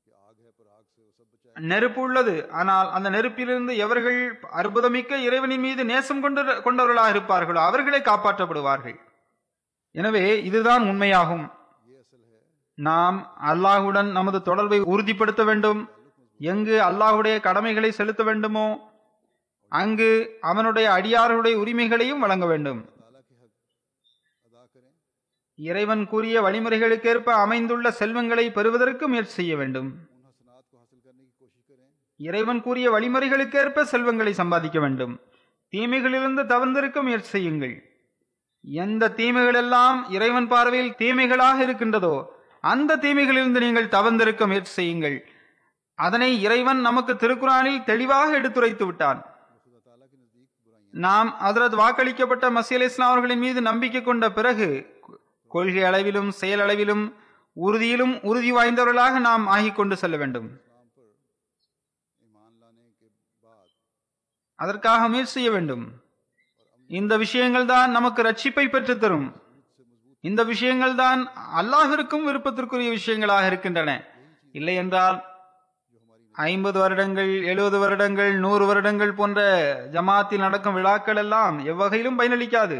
நெருப்பு உள்ளது ஆனால் அந்த நெருப்பிலிருந்து எவர்கள் அற்புதமிக்க இறைவனின் மீது நேசம் கொண்டு கொண்டவர்களாக இருப்பார்களோ அவர்களே காப்பாற்றப்படுவார்கள் எனவே இதுதான் உண்மையாகும் நாம் அல்லாஹுடன் நமது தொடர்பை உறுதிப்படுத்த வேண்டும் எங்கு அல்லாஹுடைய கடமைகளை செலுத்த வேண்டுமோ அங்கு அவனுடைய அடியார்களுடைய உரிமைகளையும் வழங்க வேண்டும் இறைவன் கூறிய வழிமுறைகளுக்கேற்ப அமைந்துள்ள செல்வங்களை பெறுவதற்கு முயற்சி செய்ய வேண்டும் இறைவன் கூறிய வழிமுறைகளுக்கேற்ப செல்வங்களை சம்பாதிக்க வேண்டும் தீமைகளிலிருந்து தவிர்ந்திருக்க முயற்சி செய்யுங்கள் எந்த தீமைகளெல்லாம் இறைவன் பார்வையில் தீமைகளாக இருக்கின்றதோ அந்த தீமைகளிலிருந்து நீங்கள் தவிர்ந்திருக்க முயற்சி செய்யுங்கள் அதனை இறைவன் நமக்கு திருக்குறானில் தெளிவாக எடுத்துரைத்து விட்டான் நாம் அதரது வாக்களிக்கப்பட்ட மசி அலி இஸ்லாம் அவர்களின் மீது நம்பிக்கை கொண்ட பிறகு கொள்கை அளவிலும் செயல் அளவிலும் உறுதியிலும் உறுதி வாய்ந்தவர்களாக நாம் ஆகிக் கொண்டு செல்ல வேண்டும் அதற்காக முயற்சி செய்ய வேண்டும் இந்த விஷயங்கள் தான் நமக்கு ரட்சிப்பை பெற்றுத் தரும் இந்த விஷயங்கள் தான் அல்லாஹிற்கும் விருப்பத்திற்குரிய விஷயங்களாக இருக்கின்றன இல்லை என்றால் ஐம்பது வருடங்கள் எழுபது வருடங்கள் நூறு வருடங்கள் போன்ற ஜமாத்தில் நடக்கும் விழாக்கள் எல்லாம் எவ்வகையிலும் பயனளிக்காது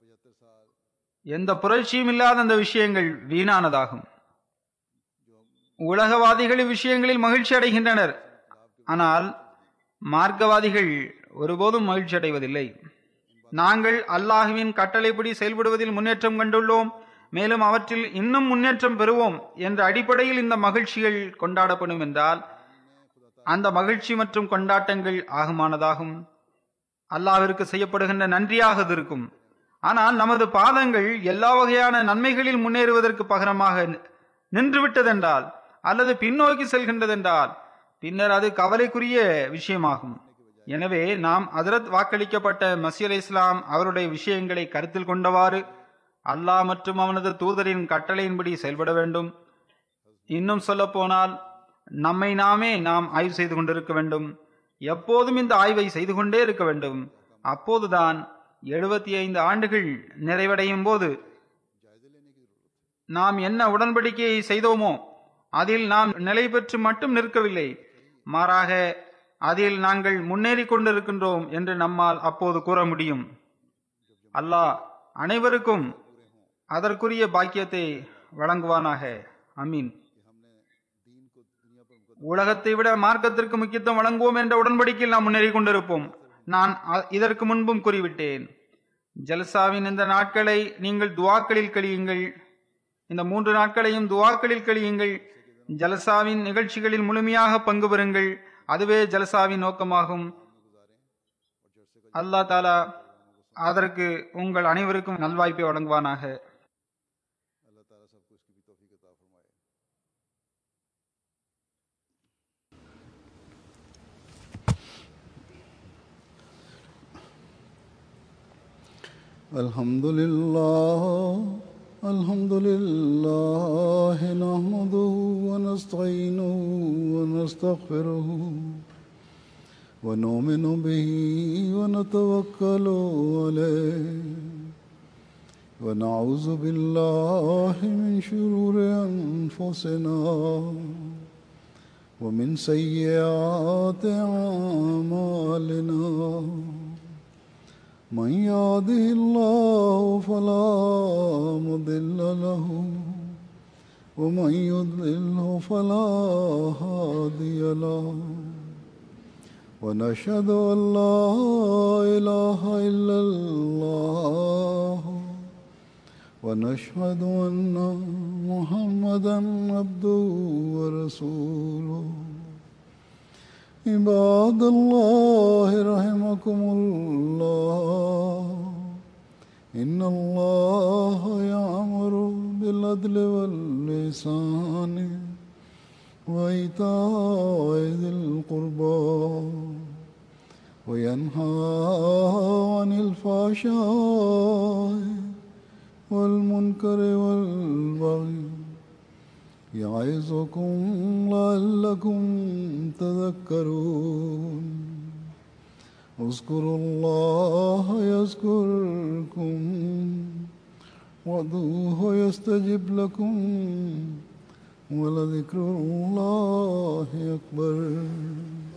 எந்த புரட்சியும் இல்லாத அந்த விஷயங்கள் வீணானதாகும் உலகவாதிகள் விஷயங்களில் மகிழ்ச்சி அடைகின்றனர் ஆனால் மார்க்கவாதிகள் ஒருபோதும் மகிழ்ச்சி அடைவதில்லை நாங்கள் அல்லாஹுவின் கட்டளைப்படி செயல்படுவதில் முன்னேற்றம் கண்டுள்ளோம் மேலும் அவற்றில் இன்னும் முன்னேற்றம் பெறுவோம் என்ற அடிப்படையில் இந்த மகிழ்ச்சிகள் கொண்டாடப்படும் என்றால் அந்த மகிழ்ச்சி மற்றும் கொண்டாட்டங்கள் ஆகுமானதாகும் அல்லாவிற்கு செய்யப்படுகின்ற நன்றியாக அது இருக்கும் ஆனால் நமது பாதங்கள் எல்லா வகையான நன்மைகளில் முன்னேறுவதற்கு பகரமாக நின்றுவிட்டதென்றால் அல்லது பின்னோக்கி செல்கின்றதென்றால் பின்னர் அது கவலைக்குரிய விஷயமாகும் எனவே நாம் அதரத் வாக்களிக்கப்பட்ட மசி அலி இஸ்லாம் அவருடைய விஷயங்களை கருத்தில் கொண்டவாறு அல்லாஹ் மற்றும் அவனது தூதரின் கட்டளையின்படி செயல்பட வேண்டும் இன்னும் சொல்ல போனால் நம்மை நாமே நாம் ஆய்வு செய்து கொண்டிருக்க வேண்டும் எப்போதும் இந்த ஆய்வை செய்து கொண்டே இருக்க வேண்டும் அப்போதுதான் எழுபத்தி ஐந்து ஆண்டுகள் நிறைவடையும் போது நாம் என்ன உடன்படிக்கையை செய்தோமோ அதில் நாம் நிலை பெற்று மட்டும் நிற்கவில்லை மாறாக அதில் நாங்கள் முன்னேறி கொண்டிருக்கின்றோம் என்று நம்மால் அப்போது கூற முடியும் அல்லாஹ் அனைவருக்கும் அதற்குரிய பாக்கியத்தை வழங்குவானாக அமீன் உலகத்தை விட மார்க்கத்திற்கு முக்கியத்துவம் வழங்குவோம் என்ற உடன்படிக்கையில் நாம் முன்னேறி கொண்டிருப்போம் நான் இதற்கு முன்பும் கூறிவிட்டேன் ஜல்சாவின் இந்த நாட்களை நீங்கள் துவாக்களில் கழியுங்கள் இந்த மூன்று நாட்களையும் துவாக்களில் கழியுங்கள் ஜலசாவின் நிகழ்ச்சிகளில் முழுமையாக பங்கு பெறுங்கள் அதுவே ஜலசாவின் நோக்கமாகும் அல்லா தாலா அதற்கு உங்கள் அனைவருக்கும் நல்வாய்ப்பை வழங்குவானாக
अल्लाह ताला सबको इसकी भी तौफीक अता फरमाए الحمد لله الحمد لله نحمده ونستعينه ونستغفره ونؤمن به ونتوكل عليه ونعوذ بالله من شرور أنفسنا ومن سيئات أعمالنا من يهده الله فلا مضل له ومن يضلله فلا هادي له ونشهد أن لا إله إلا الله ونشهد أن محمدا عبده ورسوله عباد الله رحمكم الله إن الله يأمر بالعدل واللسان وإيتاء ذي القربى وينهى عن الفحشاء والمنكر والبغي يعظكم لعلكم تذكرون اذكروا الله يذكركم وادعوه يستجب لكم ولذكر الله أكبر